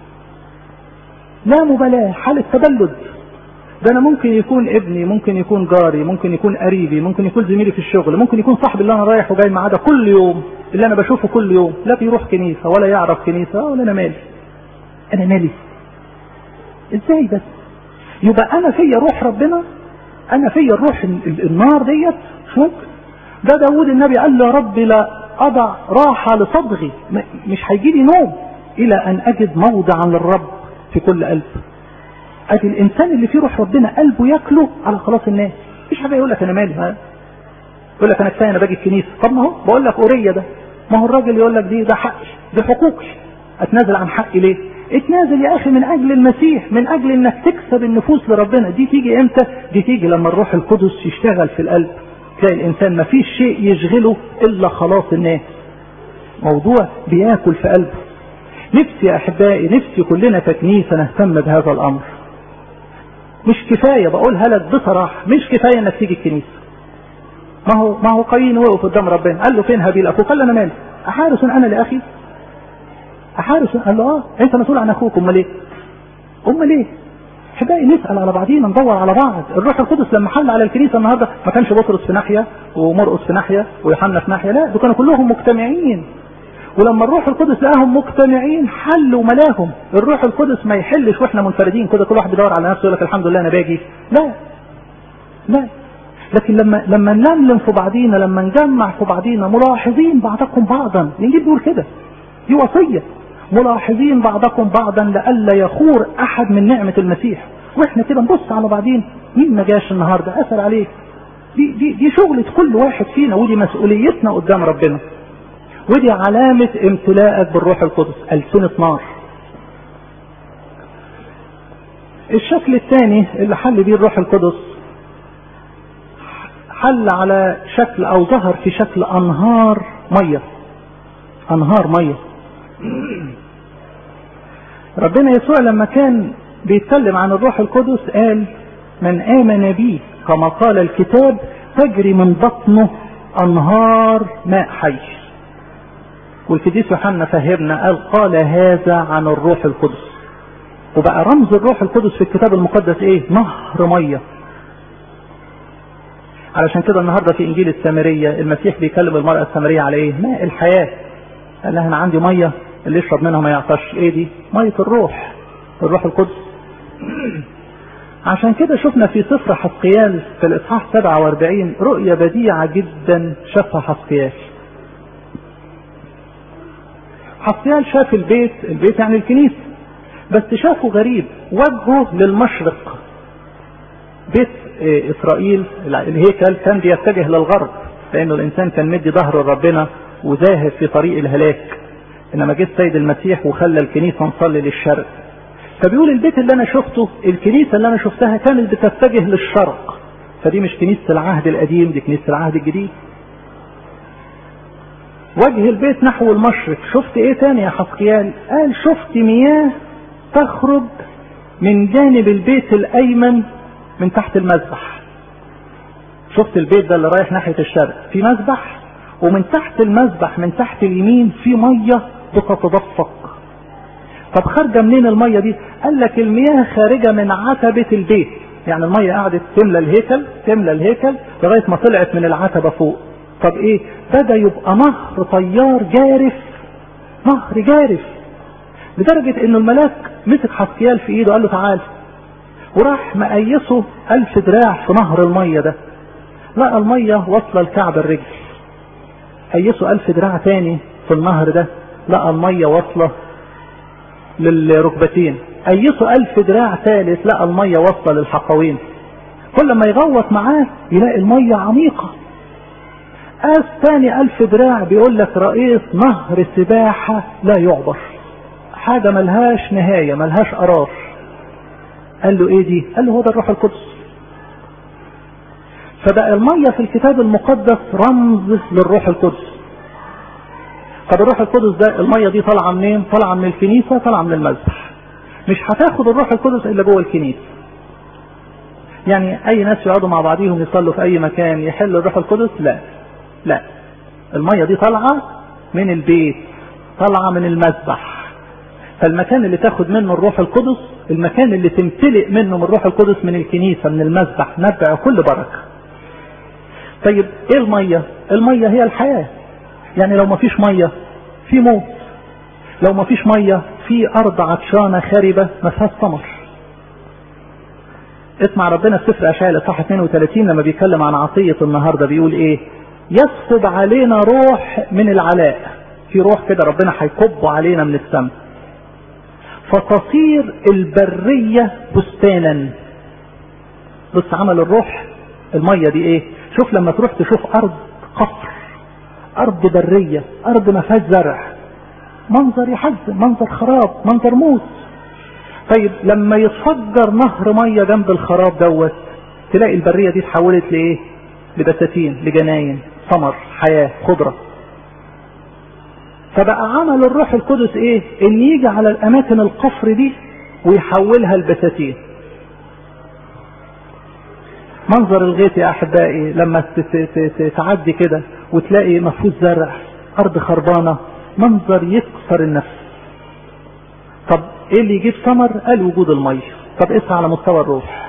[SPEAKER 1] لا مبالاة حالة تبلد ده انا ممكن يكون ابني ممكن يكون جاري ممكن يكون قريبي ممكن يكون زميلي في الشغل ممكن يكون صاحبي اللي انا رايح وجاي معاه ده كل يوم اللي انا بشوفه كل يوم لا بيروح كنيسة ولا يعرف كنيسة ولا انا مالي انا مالي ازاي بس يبقى انا فيا روح ربنا انا فيا الروح النار ديت مش ممكن ده داود النبي قال له يا رب لا اضع راحة لصدغي مش هيجي لي نوم الى ان اجد موضعا للرب في كل قلب ادي الانسان اللي فيه روح ربنا قلبه ياكله على خلاص الناس مفيش حاجه يقول لك انا مالي ها يقول لك انا كفايه انا باجي الكنيسه طب ما هو بقول لك اوريه ده ما هو الراجل يقول لك دي ده حقي دي حقوقي اتنازل عن حقي ليه اتنازل يا اخي من اجل المسيح من اجل انك تكسب النفوس لربنا دي تيجي امتى دي تيجي لما الروح القدس يشتغل في القلب تلاقي الانسان ما فيش شيء يشغله الا خلاص الناس موضوع بياكل في قلبه نفسي يا احبائي نفسي كلنا ككنيسه نهتم بهذا الامر مش كفايه بقولها لك بصراحه مش كفايه انك تيجي الكنيسه ما هو ما هو قايين وقف قدام ربنا قال له فين هابيل اخوك قال له انا مالي احارس انا لاخي احارس قال له اه انت مسؤول عن اخوك امال ايه امال ايه احبائي نسال على بعضينا ندور على بعض الروح القدس لما حل على الكنيسه النهارده ما كانش بطرس في ناحيه ومرقس في ناحيه ويوحنا في ناحيه لا دول كانوا كلهم مجتمعين ولما الروح القدس لقاهم مجتمعين حل وملاهم الروح القدس ما يحلش واحنا منفردين كده كل واحد بيدور على نفسه يقول لك الحمد لله انا باجي لا لا لكن لما لما نلملم في بعضينا لما نجمع في بعضينا ملاحظين بعضكم بعضا الانجيل بيقول كده دي وصيه ملاحظين بعضكم بعضا لئلا يخور احد من نعمه المسيح واحنا كده نبص على بعضين مين ما جاش النهارده اسال عليك دي دي دي شغله كل واحد فينا ودي مسؤوليتنا قدام ربنا ودي علامة امتلاءك بالروح القدس ألسنة نار الشكل الثاني اللي حل بيه الروح القدس حل على شكل او ظهر في شكل انهار ميه انهار ميه ربنا يسوع لما كان بيتكلم عن الروح القدس قال من امن بي كما قال الكتاب تجري من بطنه انهار ماء حي والقديس يوحنا فهمنا قال قال هذا عن الروح القدس وبقى رمز الروح القدس في الكتاب المقدس ايه نهر ميه علشان كده النهارده في انجيل السامريه المسيح بيكلم المراه السامريه على ايه ماء الحياه قال لها انا عندي ميه اللي يشرب منها ما يعطش ايه دي ميه الروح الروح القدس عشان كده شفنا في سفر حسقيال في الاصحاح 47 رؤيه بديعه جدا شافها حسقيال حسقيال شاف البيت البيت يعني الكنيسه بس شافه غريب وجهه للمشرق بيت اسرائيل الهيكل كان بيتجه للغرب لانه الانسان كان مدي ظهره لربنا وذاهب في طريق الهلاك انما جه السيد المسيح وخلى الكنيسه نصلي للشرق فبيقول البيت اللي انا شفته الكنيسه اللي انا شفتها كانت بتتجه للشرق فدي مش كنيسه العهد القديم دي كنيسه العهد الجديد وجه البيت نحو المشرق شفت ايه تاني يا حسقيال قال شفت مياه تخرج من جانب البيت الايمن من تحت المذبح شفت البيت ده اللي رايح ناحيه الشرق في مذبح ومن تحت المذبح من تحت اليمين في ميه بتتدفق طب خارجه منين الميه دي قال لك المياه خارجه من عتبه البيت يعني الميه قعدت تملى الهيكل تملى الهيكل لغايه ما طلعت من العتبه فوق طب ايه بدا يبقى نهر طيار جارف نهر جارف لدرجه انه الملاك مسك حسكيال في ايده قال له تعال وراح مقيسه ألف دراع في نهر المية ده لقى المية واصلة لكعب الرجل قيسه ألف دراع تاني في النهر ده لقى المية واصلة للركبتين قيسه ألف دراع ثالث لقى المية واصلة للحقوين كل ما يغوط معاه يلاقي المية عميقة قاس تاني ألف دراع بيقول لك رئيس نهر سباحة لا يعبر حاجة ملهاش نهاية ملهاش قرار قال له ايه دي قال له هو ده الروح القدس فبقى المية في الكتاب المقدس رمز للروح القدس طب الروح القدس ده المية دي طالعة منين طالعة من الكنيسة طالعة من المذبح مش هتاخد الروح القدس الا جوه الكنيسة يعني اي ناس يقعدوا مع بعضيهم يصلوا في اي مكان يحل الروح القدس لا لا المية دي طالعة من البيت طالعة من المذبح فالمكان اللي تاخد منه الروح القدس المكان اللي تمتلئ منه من الروح القدس من الكنيسة من المذبح نبع كل بركة طيب ايه المية المية هي الحياة يعني لو ما فيش مية في موت لو ما فيش مية في ارض عطشانة خاربة ما فيهاش ثمر اسمع ربنا في سفر اشعياء الاصحاح 32 لما بيتكلم عن عطية النهاردة بيقول ايه يسكب علينا روح من العلاء في روح كده ربنا هيكب علينا من السماء فتصير البرية بستانا بص عمل الروح المية دي ايه شوف لما تروح تشوف ارض قصر ارض برية ارض ما فيهاش زرع منظر يحزن منظر خراب منظر موت طيب لما يتفجر نهر مية جنب الخراب دوت تلاقي البرية دي اتحولت لايه لبساتين لجناين ثمر حياة خضرة فبقى عمل الروح القدس ايه ان يجي على الاماكن القفر دي ويحولها لبساتين منظر الغيط يا احبائي لما تعدي كده وتلاقي مفروض زرع ارض خربانه منظر يكسر النفس طب ايه اللي يجيب ثمر قال وجود الميه طب اسعى على مستوى الروح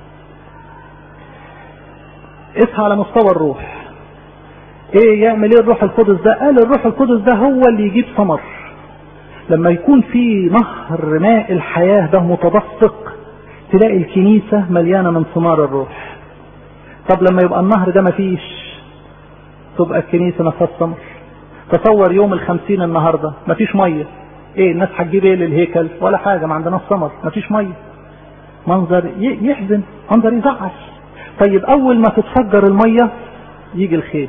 [SPEAKER 1] اسعى على مستوى الروح ايه يعمل ايه الروح القدس ده قال الروح القدس ده هو اللي يجيب ثمر لما يكون في نهر ماء الحياة ده متدفق تلاقي الكنيسة مليانة من ثمار الروح طب لما يبقى النهر ده مفيش تبقى الكنيسة نفس ثمر تصور يوم الخمسين النهاردة مفيش مية ايه الناس هتجيب ايه للهيكل ولا حاجة ما عندناش ثمر مفيش مية منظر يحزن منظر يزعل طيب اول ما تتفجر المية يجي الخير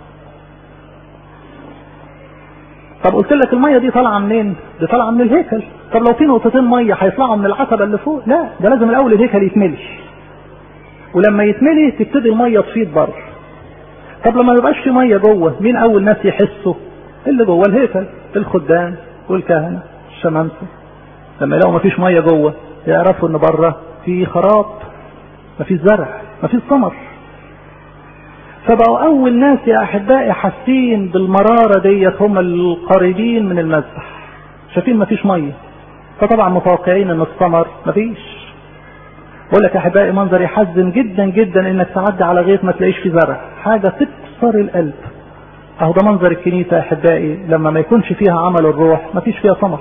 [SPEAKER 1] طب قلت لك الميه دي طالعه منين؟ دي طالعه من الهيكل، طب لو في نقطتين ميه هيطلعوا من العتبه اللي فوق؟ لا ده لازم الاول الهيكل يتملي. ولما يتملي تبتدي الميه تفيض بره. طب لما يبقاش في ميه جوه، مين اول ناس يحسوا؟ اللي جوه الهيكل، الخدام والكهنه، الشمامسه. لما يلاقوا مفيش ميه جوه يعرفوا ان بره في خراب، مفيش زرع، مفيش ثمر. فبقوا اول ناس يا احبائي حاسين بالمراره ديت هم القريبين من المذبح شايفين مفيش ميه فطبعا متوقعين ان الثمر مفيش بقول لك يا احبائي منظر يحزن جدا جدا انك تعدي على غيط ما تلاقيش فيه زرع حاجه تكسر القلب اهو ده منظر الكنيسه يا احبائي لما ما يكونش فيها عمل الروح مفيش فيها ثمر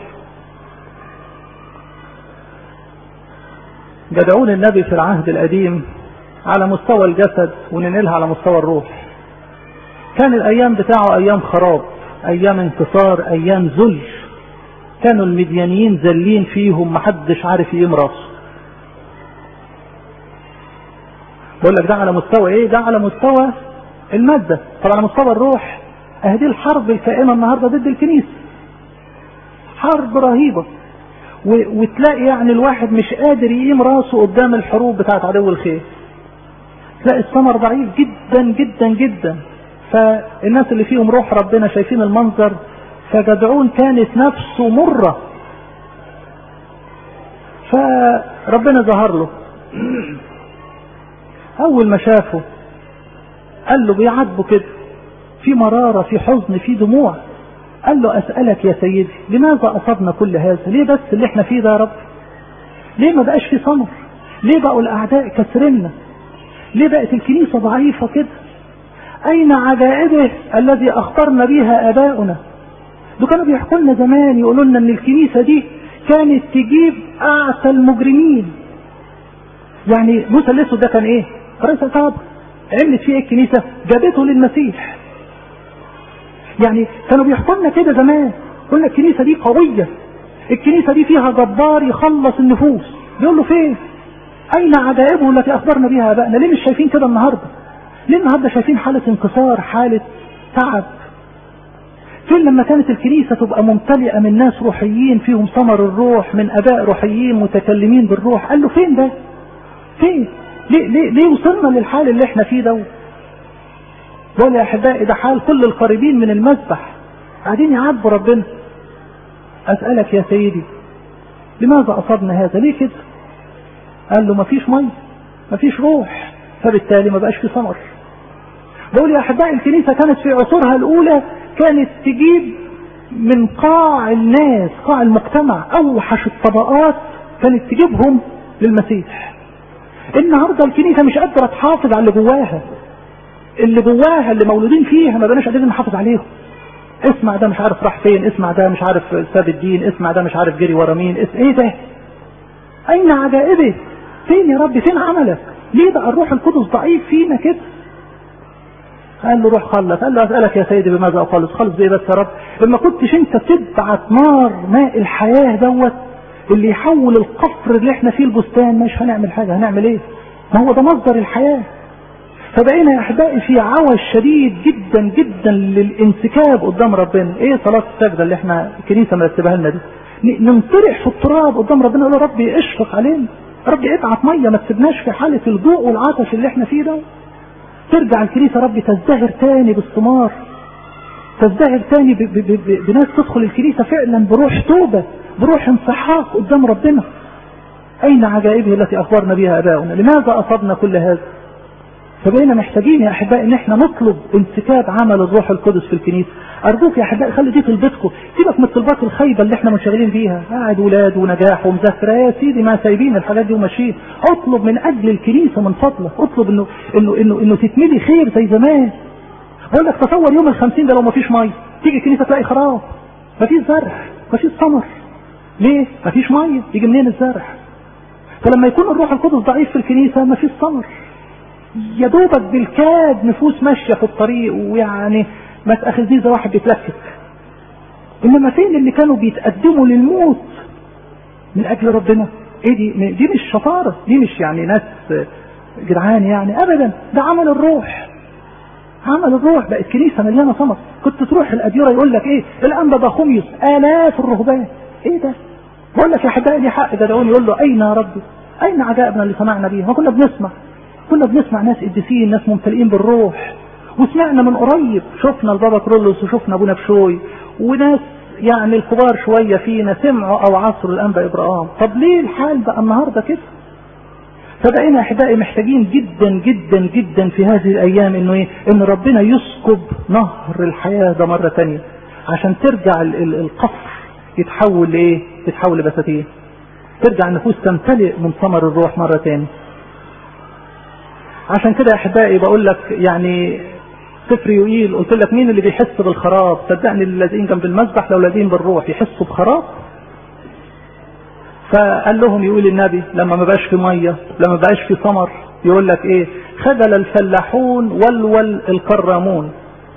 [SPEAKER 1] جدعون النبي في العهد القديم على مستوى الجسد وننقلها على مستوى الروح كان الايام بتاعه ايام خراب ايام انتصار ايام ذل كانوا المديانيين ذلين فيهم محدش عارف يقيم راسه بقول لك ده على مستوى ايه ده على مستوى المادة طب على مستوى الروح اهدي الحرب الكائنة النهاردة ضد الكنيسة حرب رهيبة وتلاقي يعني الواحد مش قادر يقيم راسه قدام الحروب بتاعت عدو الخير تلاقي الثمر ضعيف جدا جدا جدا فالناس اللي فيهم روح ربنا شايفين المنظر فجدعون كانت نفسه مرة فربنا ظهر له أول ما شافه قال له بيعاتبه كده في مرارة في حزن في دموع قال له أسألك يا سيدي لماذا أصبنا كل هذا ليه بس اللي احنا فيه ده يا رب ليه ما بقاش في ثمر ليه بقوا الأعداء كسرنا ليه بقت الكنيسة ضعيفة كده أين عجائبه الذي أخبرنا بها آباؤنا دول كانوا بيحكوا لنا زمان يقولوا لنا إن الكنيسة دي كانت تجيب أعتى المجرمين يعني موسى الأسود ده كان إيه؟ رئيس عصابة عملت فيه إيه الكنيسة؟ جابته للمسيح يعني كانوا بيحكوا لنا كده زمان قلنا الكنيسة دي قوية الكنيسة دي فيها جبار يخلص النفوس بيقول له فين؟ أين عجائبه التي أخبرنا بها آبائنا؟ ليه مش شايفين كده النهارده؟ ليه النهارده شايفين حالة انكسار، حالة تعب؟ فين لما كانت الكنيسة تبقى ممتلئة من ناس روحيين فيهم ثمر الروح، من آباء روحيين متكلمين بالروح، قال له فين ده؟ فين؟ ليه ليه ليه وصلنا للحال اللي احنا فيه ده؟ بقول يا أحبائي ده حال كل القريبين من المذبح قاعدين يعاتبوا ربنا. أسألك يا سيدي لماذا أصبنا هذا؟ ليه كده؟ قال له مفيش ميه مفيش روح فبالتالي ما بقاش في ثمر بقول يا احبائي الكنيسه كانت في عصورها الاولى كانت تجيب من قاع الناس قاع المجتمع اوحش الطبقات كانت تجيبهم للمسيح النهارده الكنيسه مش قادره تحافظ على اللي جواها اللي جواها اللي مولودين فيها ما بقناش قادرين نحافظ عليهم اسمع ده مش عارف راح فين اسمع ده مش عارف ساب الدين اسمع ده مش عارف جري ورا مين اسم ايه ده اين عجائبه فين يا رب فين عملك ليه بقى الروح القدس ضعيف فينا كده قال له روح خلص قال له اسالك يا سيدي بماذا اخلص خلص بايه بس يا رب لما كنتش انت تبعت نار ماء الحياه دوت اللي يحول القفر اللي احنا فيه البستان مش هنعمل حاجه هنعمل ايه ما هو ده مصدر الحياه فبقينا يا احبائي في عوز شديد جدا جدا للانسكاب قدام ربنا ايه صلاه السجده اللي احنا الكنيسه مرتبها لنا دي ننطرح في التراب قدام ربنا نقول يا رب اشفق علينا ربي ابعت ميه ما تسيبناش في حاله الجوع والعطش اللي احنا فيه ده ترجع الكنيسه ربي تزدهر تاني بالثمار تزدهر تاني بناس تدخل الكنيسة فعلا بروح توبة بروح انسحاق قدام ربنا أين عجائبه التي أخبرنا بها أباؤنا لماذا أصبنا كل هذا فبقينا محتاجين يا أحبائي إن احنا نطلب انسكاب عمل الروح القدس في الكنيسة أرجوك يا أحبائي خلي دي طلبتكم سيبك من الطلبات الخايبة اللي احنا منشغلين بيها قاعد ولاد ونجاح ومذاكرة يا سيدي ما سايبين الحاجات دي وماشيين اطلب من أجل الكنيسة من فضلك اطلب إنه إنه إنه إنه تتملي خير زي زمان بقول لك تصور يوم الخمسين ده لو ما فيش مية تيجي الكنيسة تلاقي خراب ما فيش زرع ما فيش ثمر ليه؟ ما فيش مية يجي منين الزرع فلما يكون الروح القدس ضعيف في الكنيسة ما فيش ثمر يا دوبك بالكاد نفوس ماشية في الطريق ويعني ما تأخذنيش زي واحد بيتلكك انما فين اللي كانوا بيتقدموا للموت من اجل ربنا ايه دي دي مش شطارة دي مش يعني ناس جدعان يعني ابدا ده عمل الروح عمل الروح بقت كنيسة مليانة ثمر كنت تروح الأديرة يقول لك ايه الأنبا ده خميس آلاف الرهبان ايه ده بقول لك يا احبائي لي حق ده دعوني يقول له اين يا ربي اين عجائبنا اللي سمعنا بيها ما كنا بنسمع كنا بنسمع ناس قديسين ناس ممتلئين بالروح وسمعنا من قريب شفنا البابا كرولوس وشفنا ابونا بشوي وناس يعني الكبار شوية فينا سمعوا او عصروا الانبا ابراهام طب ليه الحال بقى النهاردة كده فبقينا احبائي محتاجين جدا جدا جدا في هذه الايام انه ايه ان ربنا يسكب نهر الحياة ده مرة تانية عشان ترجع القصر يتحول لايه يتحول لبساتين ترجع النفوس تمتلئ من ثمر الروح مرة تاني عشان كده يا احبائي بقول لك يعني سفر يقيل قلت لك مين اللي بيحس بالخراب صدقني اللي لازقين جنب المسبح لو لازقين بالروح يحسوا بخراب فقال لهم يقول النبي لما ما بقاش في ميه لما ما بقاش في ثمر يقول لك ايه خذل الفلاحون ولول الكرامون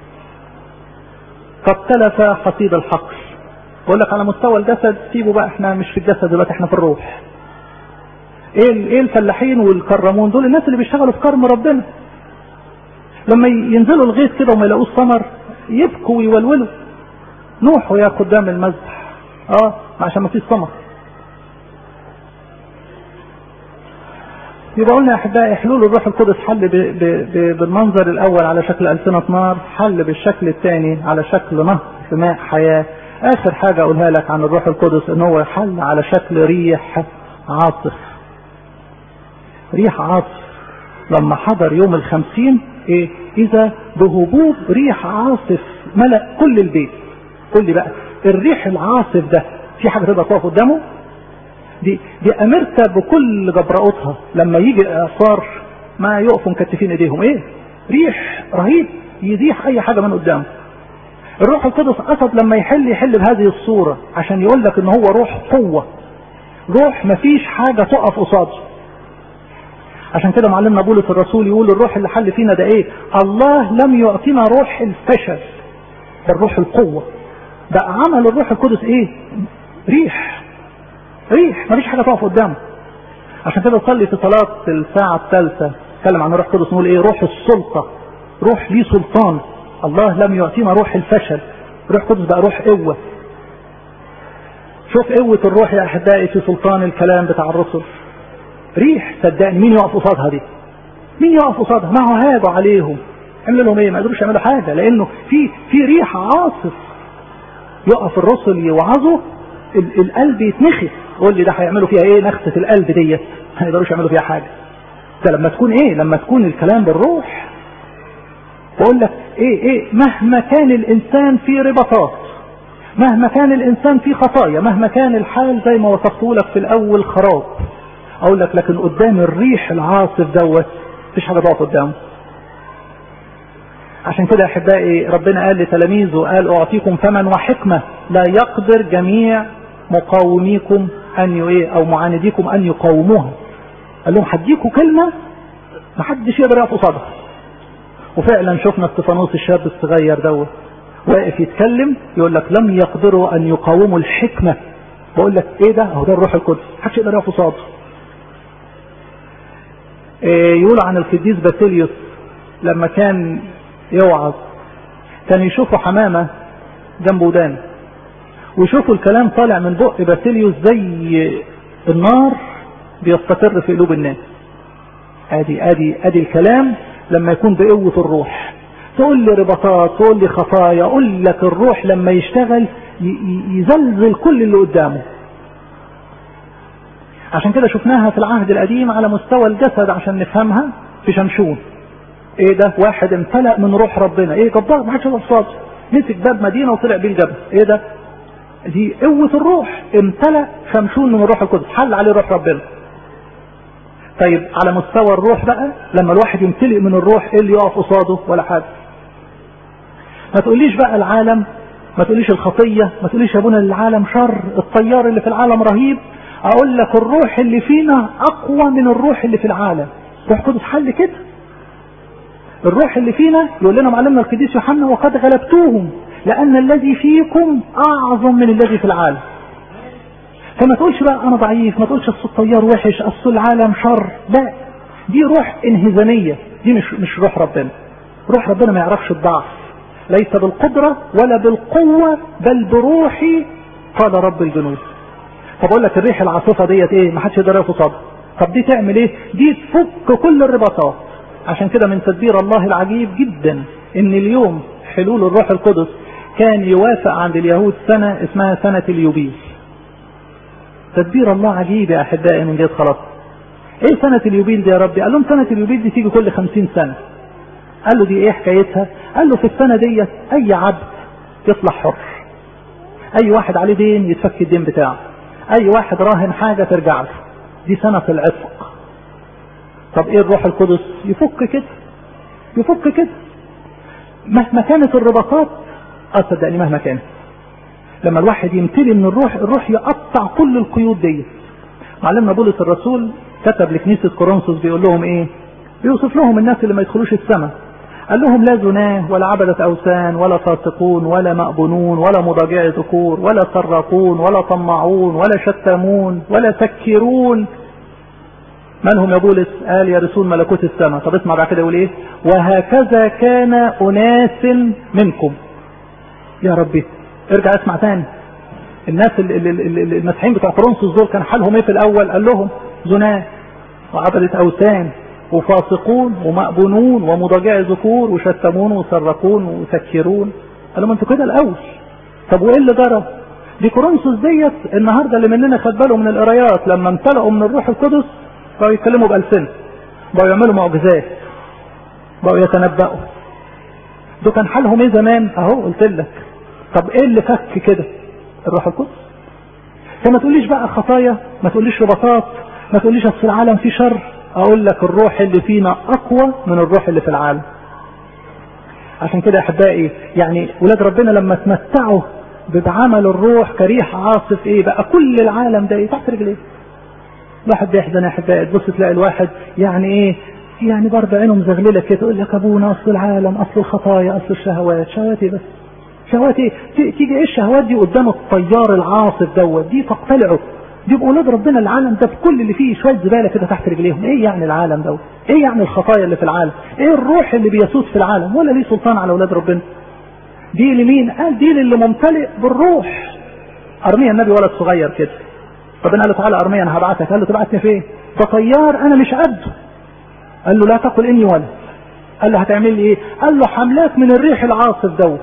[SPEAKER 1] فابتلف حصيد الحقل بقول لك على مستوى الجسد سيبوا بقى احنا مش في الجسد دلوقتي احنا في الروح ايه ايه الفلاحين والكرامون دول الناس اللي بيشتغلوا في كرم ربنا لما ينزلوا الغيث كده وما يلاقوش ثمر يبكوا ويولولوا نوحوا يا قدام المذبح اه عشان ما فيش ثمر يبقى قلنا يا احبائي حلول الروح القدس حل ب ب ب بالمنظر الاول على شكل السنه نار حل بالشكل الثاني على شكل نهر في ماء حياه اخر حاجه اقولها لك عن الروح القدس ان هو حل على شكل ريح عاصف ريح عاصف لما حضر يوم الخمسين ايه اذا بهبوب ريح عاصف ملأ كل البيت قول لي بقى الريح العاصف ده في حاجه تقدر تقف قدامه دي دي امريكا بكل جبرائتها لما يجي الاعصار ما يقفوا مكتفين ايديهم ايه ريح رهيب يزيح اي حاجه من قدامه الروح القدس قصد لما يحل يحل بهذه الصوره عشان يقول لك ان هو روح قوه روح مفيش حاجه تقف قصاده عشان كده معلمنا بولس الرسول يقول الروح اللي حل فينا ده ايه الله لم يعطينا روح الفشل ده الروح القوه ده عمل الروح القدس ايه ريح ريح مفيش حاجه تقف قدامه عشان كده نصلي في صلاه الساعه الثالثه نتكلم عن الروح القدس نقول ايه روح السلطه روح ليه سلطان الله لم يعطينا روح الفشل روح القدس بقى روح قوه شوف قوه الروح يا احبائي في سلطان الكلام بتاع الرسل ريح صدقني مين يقف قصادها دي مين يقف قصادها ما هو هاجوا عليهم عملوا لهم ايه ما قدروش يعملوا حاجه لانه في في ريح عاصف يقف الرسل يوعظوا القلب يتنخس قول لي ده هيعملوا فيها ايه نخسه القلب ديت ما يقدروش يعملوا فيها حاجه ده لما تكون ايه لما تكون الكلام بالروح بقول لك ايه ايه مهما كان الانسان في رباطات مهما كان الانسان في خطايا مهما كان الحال زي ما وصفته لك في الاول خراب اقول لك لكن قدام الريح العاصف دوت مفيش حاجه تقف قدامه عشان كده احبائي ربنا قال لتلاميذه قال اعطيكم ثمن وحكمه لا يقدر جميع مقاوميكم ان ايه او معانديكم ان يقاوموها قال لهم هديكم كلمه محدش يقدر يقف قصادها وفعلا شفنا استفانوس الشاب الصغير دوت واقف يتكلم يقول لك لم يقدروا ان يقاوموا الحكمه بقول لك ايه ده اهو ده الروح القدس محدش يقدر يقف قصاده إيه يقول عن القديس باسيليوس لما كان يوعظ كان يشوفوا حمامه جنب ودانه ويشوفوا الكلام طالع من بق باسيليوس زي النار بيستقر في قلوب الناس ادي ادي ادي الكلام لما يكون بقوه الروح تقول لي رباطات تقول لي خطايا اقول لك الروح لما يشتغل يزلزل كل اللي قدامه عشان كده شفناها في العهد القديم على مستوى الجسد عشان نفهمها في شمشون ايه ده واحد امتلأ من روح ربنا ايه جبار ما حدش قصاد مسك باب مدينه وطلع بيه الجبل ايه ده دي قوة الروح امتلأ شمشون من الروح القدس حل عليه روح ربنا طيب على مستوى الروح بقى لما الواحد يمتلئ من الروح ايه اللي يقف قصاده ولا حاجه ما تقوليش بقى العالم ما تقوليش الخطية ما تقوليش يا ابونا العالم شر الطيار اللي في العالم رهيب اقول لك الروح اللي فينا اقوى من الروح اللي في العالم روح قدس حل كده الروح اللي فينا يقول لنا معلمنا القديس يوحنا وقد غلبتوهم لان الذي فيكم اعظم من الذي في العالم فما تقولش بقى انا ضعيف ما تقولش اصل الطيار وحش اصل العالم شر لا دي روح انهزاميه دي مش مش روح ربنا روح ربنا ما يعرفش الضعف ليس بالقدره ولا بالقوه بل بروحي قال رب الجنود طب اقول لك الريح العاصفه ديت ايه ما حدش يقدر يقف قصادها طب دي تعمل ايه دي تفك كل الرباطات عشان كده من تدبير الله العجيب جدا ان اليوم حلول الروح القدس كان يوافق عند اليهود سنة اسمها سنة اليوبيل تدبير الله عجيب يا احبائي من جهة خلاص ايه سنة اليوبيل دي يا ربي قال لهم سنة اليوبيل دي تيجي كل خمسين سنة قال له دي ايه حكايتها قال له في السنة ديت اي عبد يطلع حر اي واحد عليه دين يتفك الدين بتاعه اي واحد راهن حاجة ترجع له دي سنة العتق طب ايه الروح القدس يفك كده يفك كده مهما كانت الرباطات اه صدقني مهما كانت لما الواحد يمتلي من الروح الروح يقطع كل القيود دي معلمنا بولس الرسول كتب لكنيسة كورنثوس بيقول لهم ايه بيوصف لهم الناس اللي ما يدخلوش السماء قال لهم لا زناه ولا عبدة أوثان ولا فاسقون ولا مأبونون ولا مضاجع ذكور ولا سراقون ولا طماعون ولا شتامون ولا سكرون من هم يا بولس قال يرثون ملكوت السماء طب اسمع بعد كده يقول ايه وهكذا كان أناس منكم يا ربي ارجع اسمع تاني الناس المسيحيين بتوع كورنثوس دول كان حالهم ايه في الاول قال لهم زناه وعبدة اوثان وفاسقون ومأبونون ومضاجع ذكور وشتمون وسرقون وسكرون قال لهم انتوا كده الاول طب وايه اللي جرى دي كورنثوس ديت النهارده اللي مننا خد باله من القرايات لما امتلأوا من الروح القدس بقوا يتكلموا بألسنة بقوا يعملوا معجزات بقوا يتنبأوا ده كان حالهم ايه زمان اهو قلت لك طب ايه اللي فك كده الروح القدس فما تقوليش بقى خطايا ما تقوليش رباطات ما تقوليش اصل العالم فيه شر اقول لك الروح اللي فينا اقوى من الروح اللي في العالم عشان كده يا احبائي يعني ولاد ربنا لما تمتعوا بعمل الروح كريح عاصف ايه بقى كل العالم ده ايه تحت رجليه الواحد بيحزن يا احبائي تبص تلاقي الواحد يعني ايه يعني برضه عينه مزغلله كده يقول لك ابونا اصل العالم اصل الخطايا اصل الشهوات شهوات ايه بس شهوات ايه تيجي ايه الشهوات دي قدام الطيار العاصف دوت دي تقتلعه دي اولاد ربنا العالم ده بكل اللي فيه شويه زباله كده تحت رجليهم ايه يعني العالم دوت ايه يعني الخطايا اللي في العالم ايه الروح اللي بيسود في العالم ولا ليه سلطان على اولاد ربنا دي لمين قال دي للي ممتلئ بالروح ارميا النبي ولد صغير كده ربنا قال له تعالى ارميا انا هبعتك قال له تبعتني فين ده طيار انا مش قده قال له لا تقل اني ولد قال له هتعمل لي ايه قال له حملاك من الريح العاصف دوت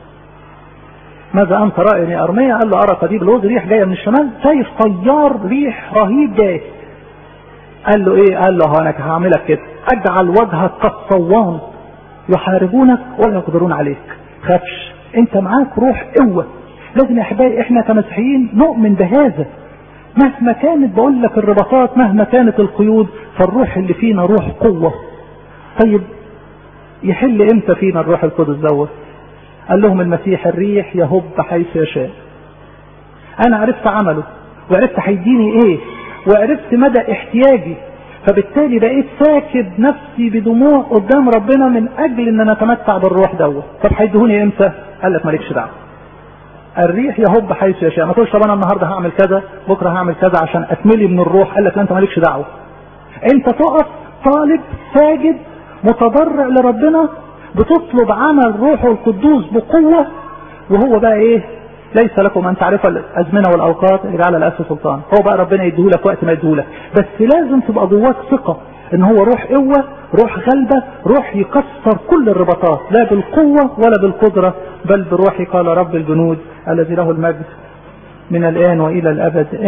[SPEAKER 1] ماذا انت راي يا ارميا قال له ارى قضيب الوز ريح جايه من الشمال شايف طيار ريح رهيب جاي قال له ايه قال له انا هعملك كده اجعل وجهك كالصوان يحاربونك ولا يقدرون عليك خافش انت معاك روح قوه لازم يا احبائي احنا كمسيحيين نؤمن بهذا مهما كانت بقول لك الرباطات مهما كانت القيود فالروح اللي فينا روح قوه طيب يحل امتى فينا الروح القدس دوت قال لهم المسيح الريح يهب حيث يشاء انا عرفت عمله وعرفت هيديني ايه وعرفت مدى احتياجي فبالتالي بقيت ساكب نفسي بدموع قدام ربنا من اجل ان انا اتمتع بالروح دوت طب هيديهوني امتى قال لك مالكش دعوه الريح يهب حيث يشاء ما تقولش طب انا النهارده هعمل كذا بكره هعمل كذا عشان اتملي من الروح قال لك لا انت مالكش دعوه انت تقف طالب ساجد متضرع لربنا بتطلب عمل روحه القدوس بقوة وهو بقى ايه ليس لكم ان تعرفوا الازمنة والاوقات اللي على الاسف سلطان هو بقى ربنا يديهولك وقت ما يديهولك بس لازم تبقى جواك ثقة ان هو روح قوة روح غلبة روح يكسر كل الرباطات لا بالقوة ولا بالقدرة بل بروحي قال رب الجنود الذي له المجد من الآن وإلى الأبد